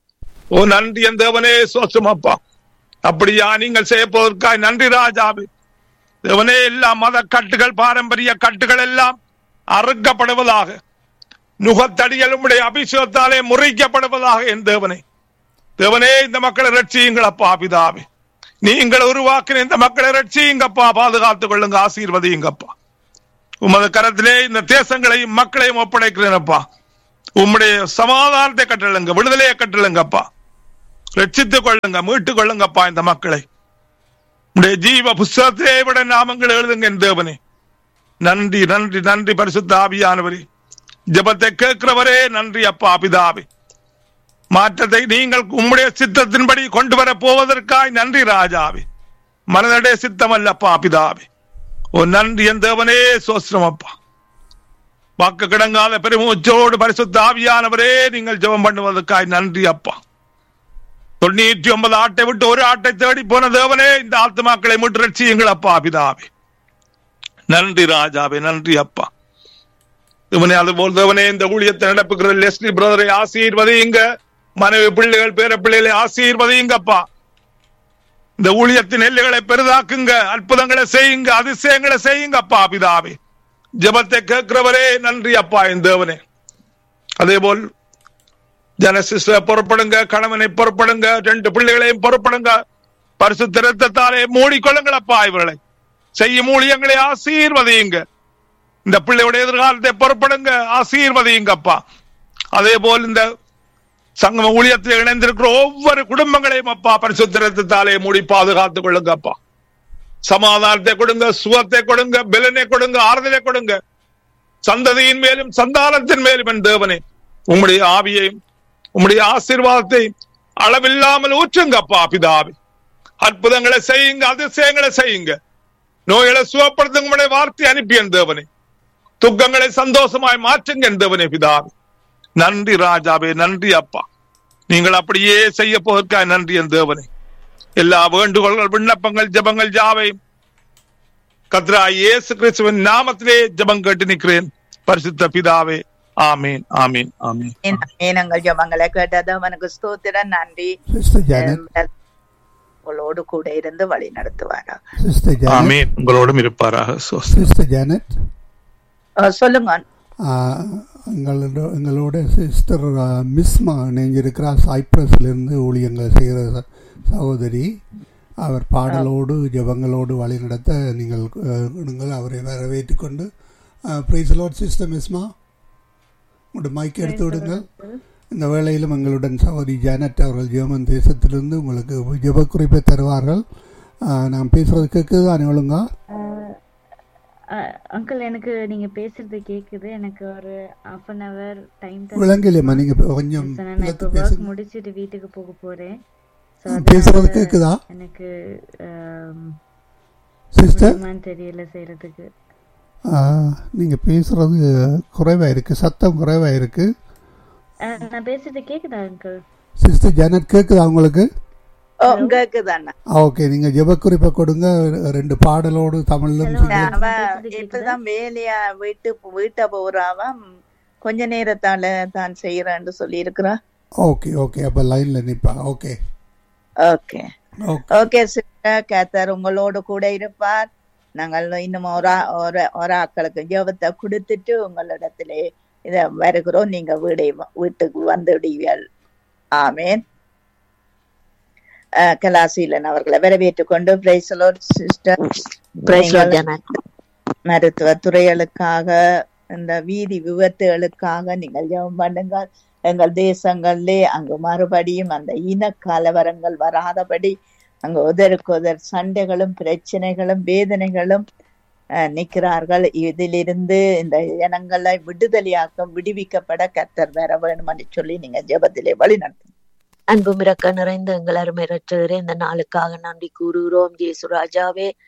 ஓ நன்றி என் தேவனே சோசம் அப்பா அப்படியா நீங்கள் செய்ய போவதற்காய் நன்றி ராஜாவே தேவனே எல்லா மத கட்டுகள் பாரம்பரிய கட்டுகள் எல்லாம் அறுக்கப்படுவதாக நுகத்தடிகள் உம்முடைய அபிஷேகத்தாலே முறிக்கப்படுவதாக என் தேவனே தேவனே இந்த மக்களை ரட்சியுங்கள் அப்பா பிதாவே நீங்கள் உருவாக்கின இந்த மக்களை ரட்சியுங்கப்பா பாதுகாத்துக் கொள்ளுங்க ஆசீர்வதியுங்கப்பா உமது கரத்திலே இந்த தேசங்களையும் மக்களையும் ஒப்படைக்கிறேனப்பா உம்முடைய சமாதானத்தை கட்டளுங்க விடுதலையை கட்டளுங்கப்பா ரட்சித்துக் கொள்ளுங்க மீட்டுக் கொள்ளுங்கப்பா இந்த மக்களை உடைய ஜீவ புஸ்தகத்திலே விட நாமங்கள் எழுதுங்க என் தேவனே நன்றி நன்றி நன்றி பரிசுத்த ஆவியானவரே ஜெபத்தை கேட்கிறவரே நன்றி அப்பா பிதாவே மாற்றத்தை நீங்கள் உம்முடைய சித்தத்தின்படி கொண்டு வர போவதற்காய் நன்றி ராஜாவே மனதடைய சித்தம் அல்லப்பா பிதாவே ஓ நன்றி என் தேவனே சோஸ்திரம் அப்பா வாக்கு கிடங்காத பெருமூச்சோடு பரிசுத்த ஆவியானவரே நீங்கள் ஜெபம் பண்ணுவதற்காய் நன்றி அப்பா தொண்ணூற்றி ஒன்பது ஆட்டை விட்டு ஒரு ஆட்டை தேடி போன தேவனே இந்த ஆத்மாக்களை மீட்டு ரட்சியுங்கள் அப்பா பிதாவே நன்றி ராஜாவே நன்றி அப்பா இவனே அதுபோல் தேவனே இந்த ஊழியத்தை நடப்புகிற லெஸ்லி பிரதரை ஆசீர்வதியுங்க மனைவி பிள்ளைகள் பேர பிள்ளைகளை ஆசீர்வதியுங்கப்பா இந்த ஊழியத்தின் எல்லைகளை பெரிதாக்குங்க அற்புதங்களை செய்யுங்க அதிசயங்களை செய்யுங்க அப்பா பிதாவே ஜெபத்தை கேட்கிறவரே நன்றி அப்பா என் தேவனே அதே போல் ஜனசிஸ்ட புறப்படுங்க கணவனை புறப்படுங்க ரெண்டு பிள்ளைகளையும் புறப்படுங்க பரிசுத்த ரத்தத்தாலே மூடிக்கொள்ளுங்கள் அப்பா இவர்களை செய்யும் ஊழியங்களை ஆசீர்வதியுங்க இந்த பிள்ளையுடைய எதிர்காலத்தை புறப்படுங்க ஆசீர்வதியுங்கப்பா அதே போல் இந்த சங்கம ஊழியத்தில் இணைந்திருக்கிற ஒவ்வொரு குடும்பங்களையும் அப்பா பரிசுத்த ரத்தத்தாலே மூடி பாதுகாத்துக் கொள்ளுங்க அப்பா சமாதானத்தை கொடுங்க சுகத்தை கொடுங்க பலனை கொடுங்க ஆறுதலை கொடுங்க சந்ததியின் மேலும் சந்தானத்தின் மேலும் என் தேவனே உம்முடைய ஆவியையும் உம்முடைய ஆசீர்வாதத்தை அளவில்லாமல் ஊற்றுங்கப்பா பிதாவே அற்புதங்களை செய்யுங்க அதிசயங்களை செய்யுங்க நோய்களை சுகப்படுத்துங்க உம்முடைய வார்த்தை அனுப்பி என் தேவனே துக்கங்களை சந்தோஷமாய் மாற்றுங்க என் தேவனே பிதாவே நன்றி ராஜாவே நன்றி அப்பா நீங்கள் அப்படியே செய்ய போவதற்காக நன்றி என் தேவனே எல்லா வேண்டுகோள்கள் விண்ணப்பங்கள் ஜபங்கள் ஜாவை கத்ரா இயேசு கிறிஸ்துவின் நாமத்திலே ஜபம் கேட்டு நிற்கிறேன் பரிசுத்த பிதாவே ஆமீன் ஆமீன் ஆமீன் எங்கள் ஜபங்களை கேட்டது அவனுக்கு ஸ்தோத்திரம் நன்றி Sister Janet, உங்களோடு கூட இருந்து வழி நடத்துவாரா Sister Janet, ஆமீன் உங்களோடும் இருப்பாராக சோஸ்திரம். Sister Janet, அஹ் சொல்லுங்க ஆஹ், எங்களோட எங்களோட சிஸ்டர் மிஸ்மா இணைஞ்சிருக்கிறார் சைப்ரஸ்லேருந்து ஊழியங்கள் செய்கிற ச- சகோதரி அவர் பாடலோடு ஜெபங்களோடு வழி நடத்த நீங்கள் அஹ், நீங்கள் அவரை வரவேற்றுக் கொண்டு ப்ரைஸ் லோட் சிஸ்டர் மிஸ்மா உங்களோட மைக் எடுத்து விடுங்கள் இந்த வேளையிலும் எங்களுடன் சகோதரி ஜானட் அவர்கள் ஜெர்மன் தேசத்திலிருந்து உங்களுக்கு ஜெப குறிப்பை தருவார்கள் ஆஹ், நான் பேசுறது கேட்குது தானே ஒழுங்கா அங்கிள் எனக்கு நீங்க பேசுறது கேக்குது எனக்கு ஒரு half அன் hour டைம் விளங்கலையம்மா நீங்க கொஞ்சம் நான் பிளத்து இப்போ ஒர்க் பேசுங்க முடிச்சிட்டு வீட்டுக்கு போக போறேன் So, பேசுறது அதனால கேக்குதா எனக்கு ஆம், சிஸ்டர் முடியுமான்னு தெரியல செய்யறதுக்கு நீங்க பேசுறது குறைவா இருக்கு சத்தம் குறைவா இருக்கு அஹ், நான் பேசுறது கேக்குதா அங்கிள் சிஸ்டர் ஜானட் கேக்குதா உங்களுக்கு ஓ கேக்குதாண்ணா ஓகே நீங்க ஜெபக்குறிப்பை கொடுங்க ரெண்டு பாடலோடு தமிழ்லும் Hello. சிங்களம் அவ பேசுறது கேக்குதா? இப்பதான் வேலையா வீட்டு வீட்டை போறாவ கொஞ்ச நேரத்தால தான் செய்யறேன்னு சொல்லி இருக்கிறா ஓகே ஓகே அப்ப லைன்ல நிப்பா okay okay okay okay sister கேத்தர் உங்களோடு கூட இருப்பார் நாங்கள் இன்னும் ஒரு ஆ- ஒரு ஒரு ஆக்களுக்கு ஜெபத்தை கொடுத்துட்டு உங்களிடத்திலே இத வருகிறோம் நீங்க வீடை வீட்டுக்கு வந்துடுவீர்கள் ஆமேன் அஹ், கலாசீலன் அவர்களை வரவேற்றுக் கொண்டு praise Lord sister Praise Lord, Janet. மருத்துவ துறைகளுக்காக இந்த வீதி விபத்துகளுக்காக நீங்கள் ஜெபம் பண்ணுங்கள் எங்கள் தேசங்களிலே அங்கு மறுபடியும் அந்த இன கலவரங்கள் வராதபடி அங்கு உதருக்கு உதர் சண்டைகளும் பிரச்சனைகளும் வேதனைகளும் அஹ், நிற்கிறார்கள் இதிலிருந்து இந்த இனங்களை விடுதலையாக்க விடுவிக்கப்பட கத்தர் வர வேணும்னு சொல்லி நீங்க ஜெபத்திலே வழி நடத்துங்க அன்பும் இரக்க நிறைந்த எங்கள் அருமை ரட்சகரே இந்த நாளுக்காக நன்றி கூறுகிறோம் ஜேசு ராஜாவே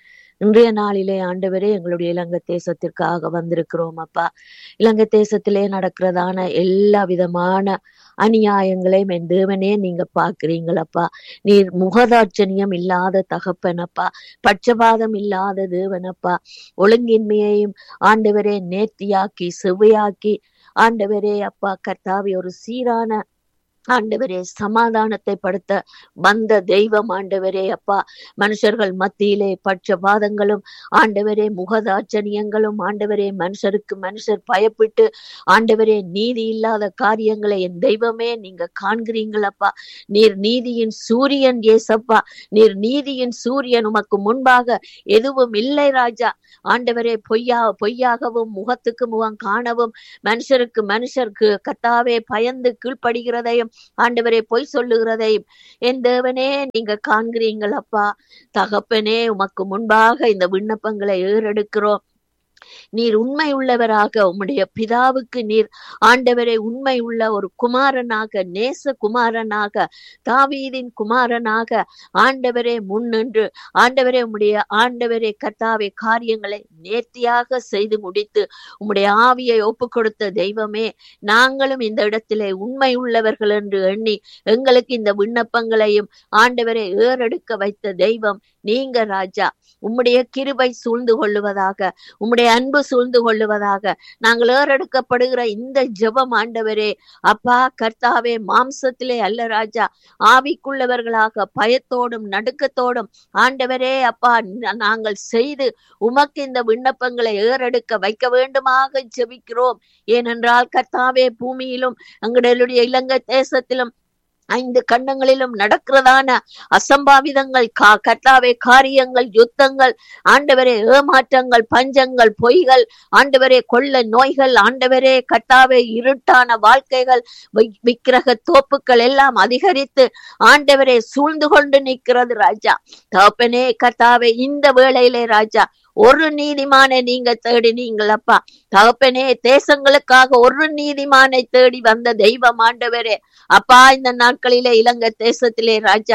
இன்றைய நாளிலே ஆண்டவரே எங்களுடைய இலங்கை தேசத்திற்காக வந்திருக்கிறோம் அப்பா இலங்கை தேசத்திலே நடக்கிறதான எல்லா விதமான அநியாயங்களையும் என் தேவனே நீங்க பாக்குறீங்களப்பா நீர் முகதாட்சணியம் இல்லாத தகப்பனப்பா பட்சபாதம் இல்லாத தேவனப்பா ஒழுங்கின்மையையும் ஆண்டவரே நேர்த்தியாக்கி செவ்வையாக்கி ஆண்டவரே அப்பா கர்த்தாவே ஒரு சீரான ஆண்டவரே சமாதானத்தை படுத்த வந்த தெய்வம் ஆண்டவரே அப்பா மனுஷர்கள் மத்தியிலே பட்சபாதங்களும் ஆண்டவரே முகதாட்சணியங்களும் ஆண்டவரே மனுஷருக்கு மனுஷர் பயப்பட்டு ஆண்டவரே நீதி இல்லாத காரியங்களை என் தெய்வமே நீங்க காண்கிறீங்களப்பா நீர் நீதியின் சூரியன் ஏசப்பா நீர் நீதியின் சூரியன் உமக்கு முன்பாக எதுவும் இல்லை ராஜா ஆண்டவரே பொய்யா பொய்யாகவும் முகத்துக்கு முகம் காணவும் மனுஷருக்கு மனுஷருக்கு கத்தாவே பயந்து கீழ்ப்படுகிறதையும் ஆண்டவரே பொய் சொல்லுகிறதையும் என் தேவனே நீங்க காண்கிறீங்களப்பா தகப்பனே உமக்கு முன்பாக இந்த விண்ணப்பங்களை ஏறெடுக்கிறோம் நீர் உண்மை உள்ளவராக உம்முடைய பிதாவுக்கு நீர் ஆண்டவரை உண்மை உள்ள ஒரு குமாரனாக நேச குமாரனாக தாவீதின் குமாரனாக ஆண்டவரே முன்னின்று ஆண்டவரே உம்முடைய ஆண்டவரே கர்த்தாவே காரியங்களை நேர்த்தியாக செய்து முடித்து உம்முடைய ஆவியை ஒப்பு கொடுத்த தெய்வமே நாங்களும் இந்த இடத்திலே உண்மை உள்ளவர்கள் என்று எண்ணி எங்களுக்கு இந்த விண்ணப்பங்களையும் ஆண்டவரை ஏறெடுக்க வைத்த தெய்வம் நீங்க ராஜா உம்முடைய கிருபை சூழ்ந்து கொள்ளுவதாக உம்முடைய அன்பு சூழ்ந்து கொள்ளுவதாக நாங்கள் ஏறெடுக்கப்படுகிற இந்த ஜெபம் ஆண்டவரே அப்பா கர்த்தாவே மாம்சத்திலே அல்ல ராஜா ஆவிக்குள்ளவர்களாக பயத்தோடும் நடுக்கத்தோடும் ஆண்டவரே அப்பா ந- நாங்கள் செய்து உமக்கு இந்த விண்ணப்பங்களை ஏறெடுக்க வைக்க வேண்டுமாக ஜெபிக்கிறோம் ஏனென்றால் கர்த்தாவே பூமியிலும் எங்களுடைய இலங்கை தேசத்திலும் ஐந்து கண்டங்களிலும் நடக்கிறதான அசம்பாவிதங்கள் கா கர்த்தாவே காரியங்கள் யுத்தங்கள் ஆண்டவரே ஏமாற்றங்கள் பஞ்சங்கள் பொய்கள் ஆண்டவரே கொள்ள நோய்கள் ஆண்டவரே கர்த்தாவே இருட்டான வாழ்க்கைகள் வி- விக்கிரக தோப்புக்கள் எல்லாம் அதிகரித்து ஆண்டவரே சூழ்ந்து கொண்டு நிற்கிறது ராஜா தகப்பனே கர்த்தாவே இந்த வேளையிலே ராஜா ஒரு நீதிமானை நீங்க தேடினீங்கள் அப்பா தகப்பனே தேசங்களுக்காக ஒரு நீதிமானை தேடி வந்த தெய்வம் ஆண்டவரே அப்பா இந்த நாட்களிலே இலங்கை தேசத்திலே ராஜா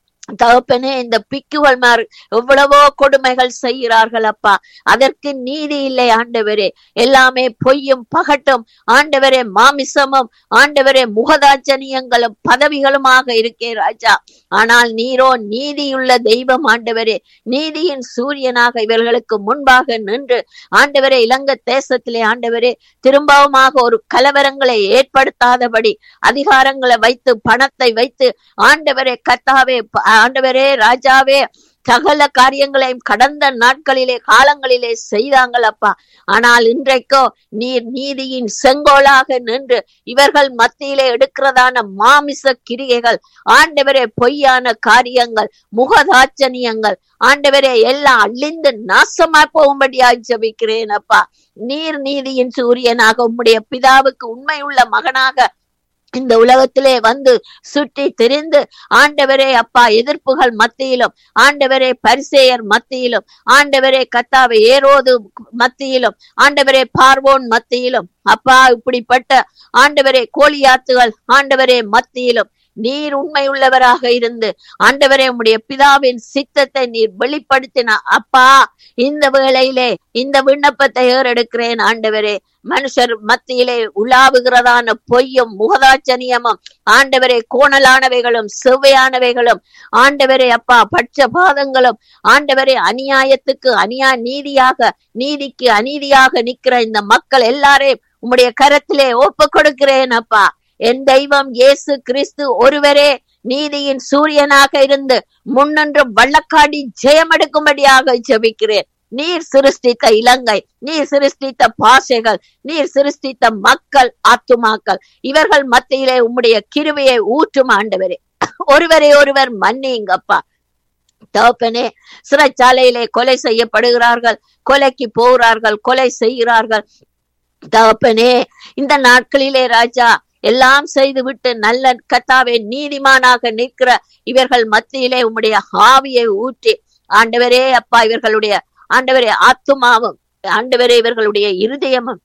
தகப்பனே இந்த பிக்குவல்மார் எவ்வளவோ கொடுமைகள் செய்கிறார்கள் அப்பா அதற்கு நீதி இல்லை ஆண்டவரே எல்லாமே பொய்யும் பகட்டும் ஆண்டவரே மாமிசமும் ஆண்டவரே முகதாச்சனியங்களும் பதவிகளுமாக இருக்கே ராஜா ஆனால் நீரோ நீதியுள்ள தெய்வம் ஆண்டவரே நீதியின் சூரியனாக இவர்களுக்கு முன்பாக நின்று ஆண்டவரே இலங்கை தேசத்திலே ஆண்டவரே திரும்பவுமாக ஒரு கலவரங்களை ஏற்படுத்தாதபடி அதிகாரங்களை வைத்து பணத்தை வைத்து ஆண்டவரே கர்த்தாவே ப- ஆண்டவரே ராஜாவே சகல காரியங்களையும் கடந்த நாட்களிலே காலங்களிலே செய்தாங்களப்பா ஆனால் இன்றைக்கோ நீர் நீதியின் செங்கோலாக நின்று இவர்கள் மத்தியிலே எடுக்கிறதான மாமிச கிரியைகள் ஆண்டவரே பொய்யான காரியங்கள் முகதாச்சனியங்கள் ஆண்டவரே எல்லாம் அழிந்து நாசமா போகும்படியாய் ஜெபிக்கிறேன் அப்பா நீர் நீதியின் சூரியனாக உம்முடைய பிதாவுக்கு உண்மையுள்ள மகனாக இந்த உலகத்திலே வந்து சுற்றி திரிந்து ஆண்டவரே அப்பா எதிர்ப்புகள் மத்தியிலும் ஆண்டவரே பரிசேயர் மத்தியிலும் ஆண்டவரே கத்தாவை ஏரோது மத்தியிலும் ஆண்டவரே பார்வோன் மத்தியிலும் அப்பா இப்படிப்பட்ட ஆண்டவரே கோலியாத்துகள் ஆண்டவரே மத்தியிலும் நீர் உண்மை உள்ளவராக இருந்து ஆண்டவரே உம்முடைய பிதாவின் சித்தத்தை நீர் வெளிப்படுத்தின அப்பா இந்த வேளையிலே இந்த விண்ணப்பத்தை ஏறெடுக்கிறேன் ஆண்டவரே மனுஷர் மத்தியிலே உலாவுகிறதான பொய்யும் முகதாச்சனியமும் ஆண்டவரே கோணலானவைகளும் செவ்வையானவைகளும் ஆண்டவரே அப்பா பட்சபாதங்களும் ஆண்டவரே அநியாயத்துக்கு அநியா நீதியாக நீதிக்கு அநீதியாக நிக்கிற இந்த மக்கள் எல்லாரையும் உம்முடைய கரத்திலே ஒப்பு கொடுக்கிறேன் அப்பா என் தெய்வம் இயேசு கிறிஸ்து ஒருவரே நீதியின் சூரியனாக இருந்து முன்னின்று வள்ளக்காடி ஜெயமெடுக்கும்படியாக ஜெபிக்கிறேன் நீர் சிருஷ்டித்த இலங்கை நீர் சிருஷ்டித்த பாஷைகள் நீர் சிருஷ்டித்த மக்கள் ஆத்துமாக்கள் இவர்கள் மத்தியிலே உம்முடைய கிருபையை ஊற்றும் ஆண்டவரே ஒருவரை ஒருவர் மன்னிங்கப்பா தகப்பனே சிறைச்சாலையிலே கொலை செய்யப்படுகிறார்கள் கொலைக்கு போகிறார்கள் கொலை செய்கிறார்கள் தகப்பனே இந்த நாட்களிலே ராஜா எல்லாம் செய்துவிட்டு நல்ல கத்தாவே நீதிமானாக நிற்கிற இவர்கள் மத்தியிலே உம்முடைய ஆவியை ஊற்றி ஆண்டவரே அப்பா இவர்களுடைய ஆண்டவரே ஆத்துமாவும் ஆண்டவரே இவர்களுடைய இருதயமும்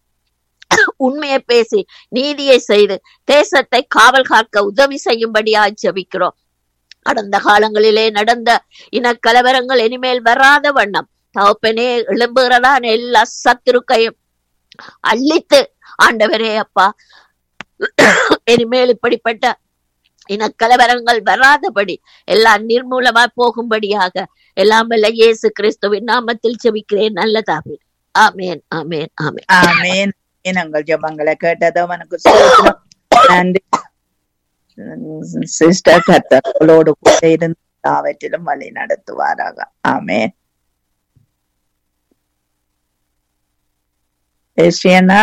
உண்மையை பேசி நீதியை செய்து தேசத்தை காவல் காக்க உதவி செய்யும்படியா ஜெபிக்கிறோம் கடந்த காலங்களிலே நடந்த இனக்கலவரங்கள் இனிமேல் வராத வண்ணம் தகப்பனே எழும்புகிறதான எல்லா சத்துருக்கையும் அள்ளித்து ஆண்டவரே அப்பா இனிமேல் இப்படிப்பட்ட இனக்கலவரங்கள் வராதபடி எல்லாம் நிர்மூலமா போகும்படியாக எல்லாம் வல்ல இயேசு கிறிஸ்துவின் நாமத்தில் செபிக்கிறேன் நல்லதாவே ஆமேன் ஆமேன் ஆமேன் ஆமேன் எங்கள் ஜபங்களை கேட்டது அவனுக்கு ஸ்தோத்திரம். நன்றி சிஸ்டர் கத்தர்களோடு கூட இருந்து எல்லாவற்றிலும் வழி நடத்துவாராக ஆமேன் ஏசியண்ணா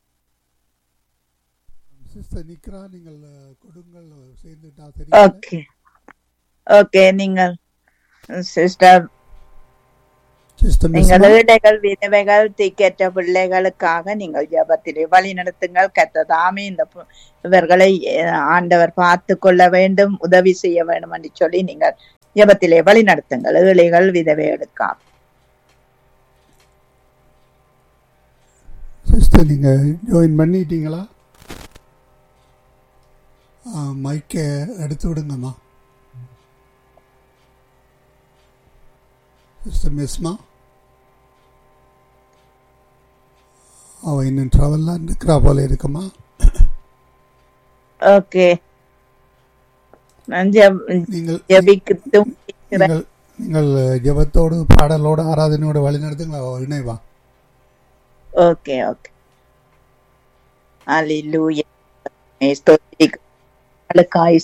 சிஸ்டர் நிக்ரா நீங்கள் அஹ், கொடுங்கள் சேர்ந்துட்டா தெரியும் ஓகே ஓகே நீங்கள் சிஸ்டர் சிஸ்டர் நீங்கள் ஏழைகள் விதவைகள் திக்கற்ற பிள்ளைகளுக்காக நீங்கள் ஜபத்திலே வழி நடத்துங்கள் கத்ததாமே இந்த பு- இவர்களை அஹ், ஆண்டவர் பார்த்து கொள்ள வேண்டும் உதவி செய்ய வேண்டும் என்று சொல்லி நீங்கள் ஜபத்திலே வழி நடத்துங்கள் ஏழைகள் விதவைகளுக்காக சிஸ்டர் நீங்க ஜாயின் பண்ணிட்டீங்களா மைக்கை எடுத்து விடுங்கம்மா சிஸ்டர் மிஸ்மா அவ இன்னும் ட்ராவல்லாம் இருக்கிறா போல இருக்குமா ஓகே நான் ஜெப- நீங்கள் ஜெபிக்கட்டும் இருக்கிறேன். நீங்கள் நீங்கள் ஜெபத்தோடு பாடலோடு ஆராதனையோடு வழி நடத்துங்களா இணைவா ஓகே ஓகே அல்லேலூயா ஸ்தோத்திரிக்காய்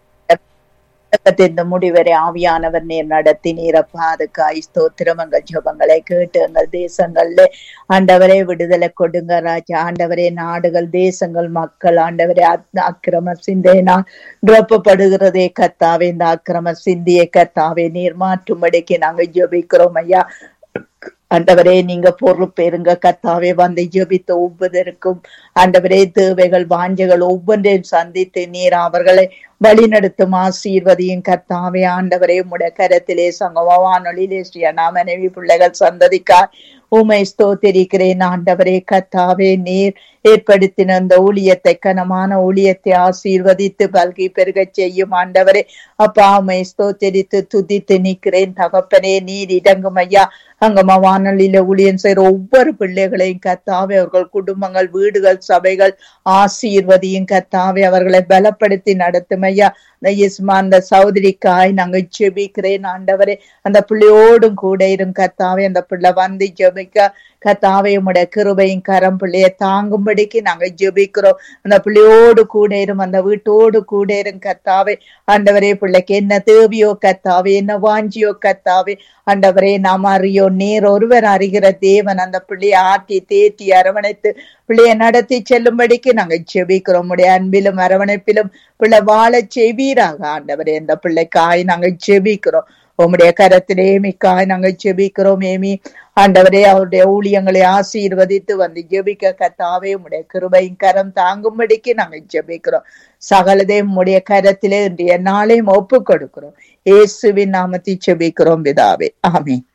இந்த முடிவரை ஆவியானவர் நீர் நடத்தி நீரப்பா அதுக்காய் ஸ்தோத்திரம் எங்கள் ஜபங்களை கேட்டு எங்கள் தேசங்கள்ல ஆண்டவரே விடுதலை கொடுங்க ராஜா ஆண்டவரே நாடுகள் தேசங்கள் மக்கள் ஆண்டவரே அத்- அக்கிரம சிந்தையினால் நிரப்பப்படுகிறதே கத்தாவே இந்த அக்கிரம சிந்தியை கத்தாவே நீர் மாற்றும்படிக்கு நாங்க ஜெபிக்கிறோம் ஐயா ஆண்டவரே நீங்க பொறுப்பேருங்க கத்தாவே வந்து ஜெபித்த ஒவ்வொருவருக்கும் ஆண்டவரே தேவைகள் வாஞ்சைகள் ஒவ்வொன்றையும் சந்தித்து நீர் அவர்களை வழிநடத்தும் ஆசீர்வதியும் கத்தாவே ஆண்டவரே உடைய கரத்திலே சங்கம வானொலியிலே ஸ்ரீ மனைவி பிள்ளைகள் சந்ததிக்காய் உமை ஸ்தோத்திரிக்கிறேன் ஆண்டவரே கத்தாவே நீர் ஏற்படுத்தின அந்த ஊழியத்தை கனமான ஊழியத்தை ஆசீர்வதித்து பல்கி பெருகச் செய்யும் ஆண்டவரே அப்பா உமை ஸ்தோத்தரித்து துதித்து நிற்கிறேன் தகப்பனே நீர் இடங்கும் ஐயா அங்கம்மா வானொலியில ஊழியம் செய்யற ஒவ்வொரு பிள்ளைகளையும் கத்தாவே அவர்கள் குடும்பங்கள் வீடுகள் சபைகள் ஆசீர்வதியும் கத்தாவே அவர்களை பலப்படுத்தி நடத்தும் ஐயா இந்த இஸ்மா அந்த சௌதரிக்காய் நாங்க ஜெபிக்கிறேன் ஆண்டவரே அந்த பிள்ளையோடும் கூட இரும் கத்தாவே அந்த பிள்ளை வந்து ஜெபிக்க கத்தாவே உம்முடைய கிருபையும் கரம் பிள்ளைய தாங்கும்படிக்கு நாங்க ஜெபிக்கிறோம் அந்த பிள்ளையோடு கூட இரும் அந்த வீட்டோடு கூட இரும் கத்தாவே ஆண்டவரே பிள்ளைக்கு என்ன தேவையோ கத்தாவே என்ன வாஞ்சியோ கத்தாவே ஆண்டவரே நாம் அறியோ நீர் ஒருவர் அறிகிற தேவன் அந்த பிள்ளையை ஆட்டி தேத்தி அரவணைத்து பிள்ளையை நடத்தி செல்லும்படிக்கு நாங்க ஜெபிக்கிறோம் உடைய அன்பிலும் அரவணைப்பிலும் பிள்ளை வாழ செய்வீராக ஆண்டவரே இந்த பிள்ளைக்காய் நாங்க ஜெபிக்கிறோம் உம்முடைய கரத்திலே மிக்காய் நாங்க ஜெபிக்கிறோம் ஏமி ஆண்டவரே அவருடைய ஊழியங்களை ஆசீர்வதித்து வந்து ஜெபிக்க கத்தாவே உம்முடைய கிருபையின் கரம் தாங்கும்படிக்கு நாங்க ஜெபிக்கிறோம் சகலதையும் உம்முடைய கரத்திலே இன்றைய நாளையும் ஒப்பு கொடுக்கிறோம் இயேசுவின் நாமத்தை ஜெபிக்கிறோம் பிதாவே ஆமென்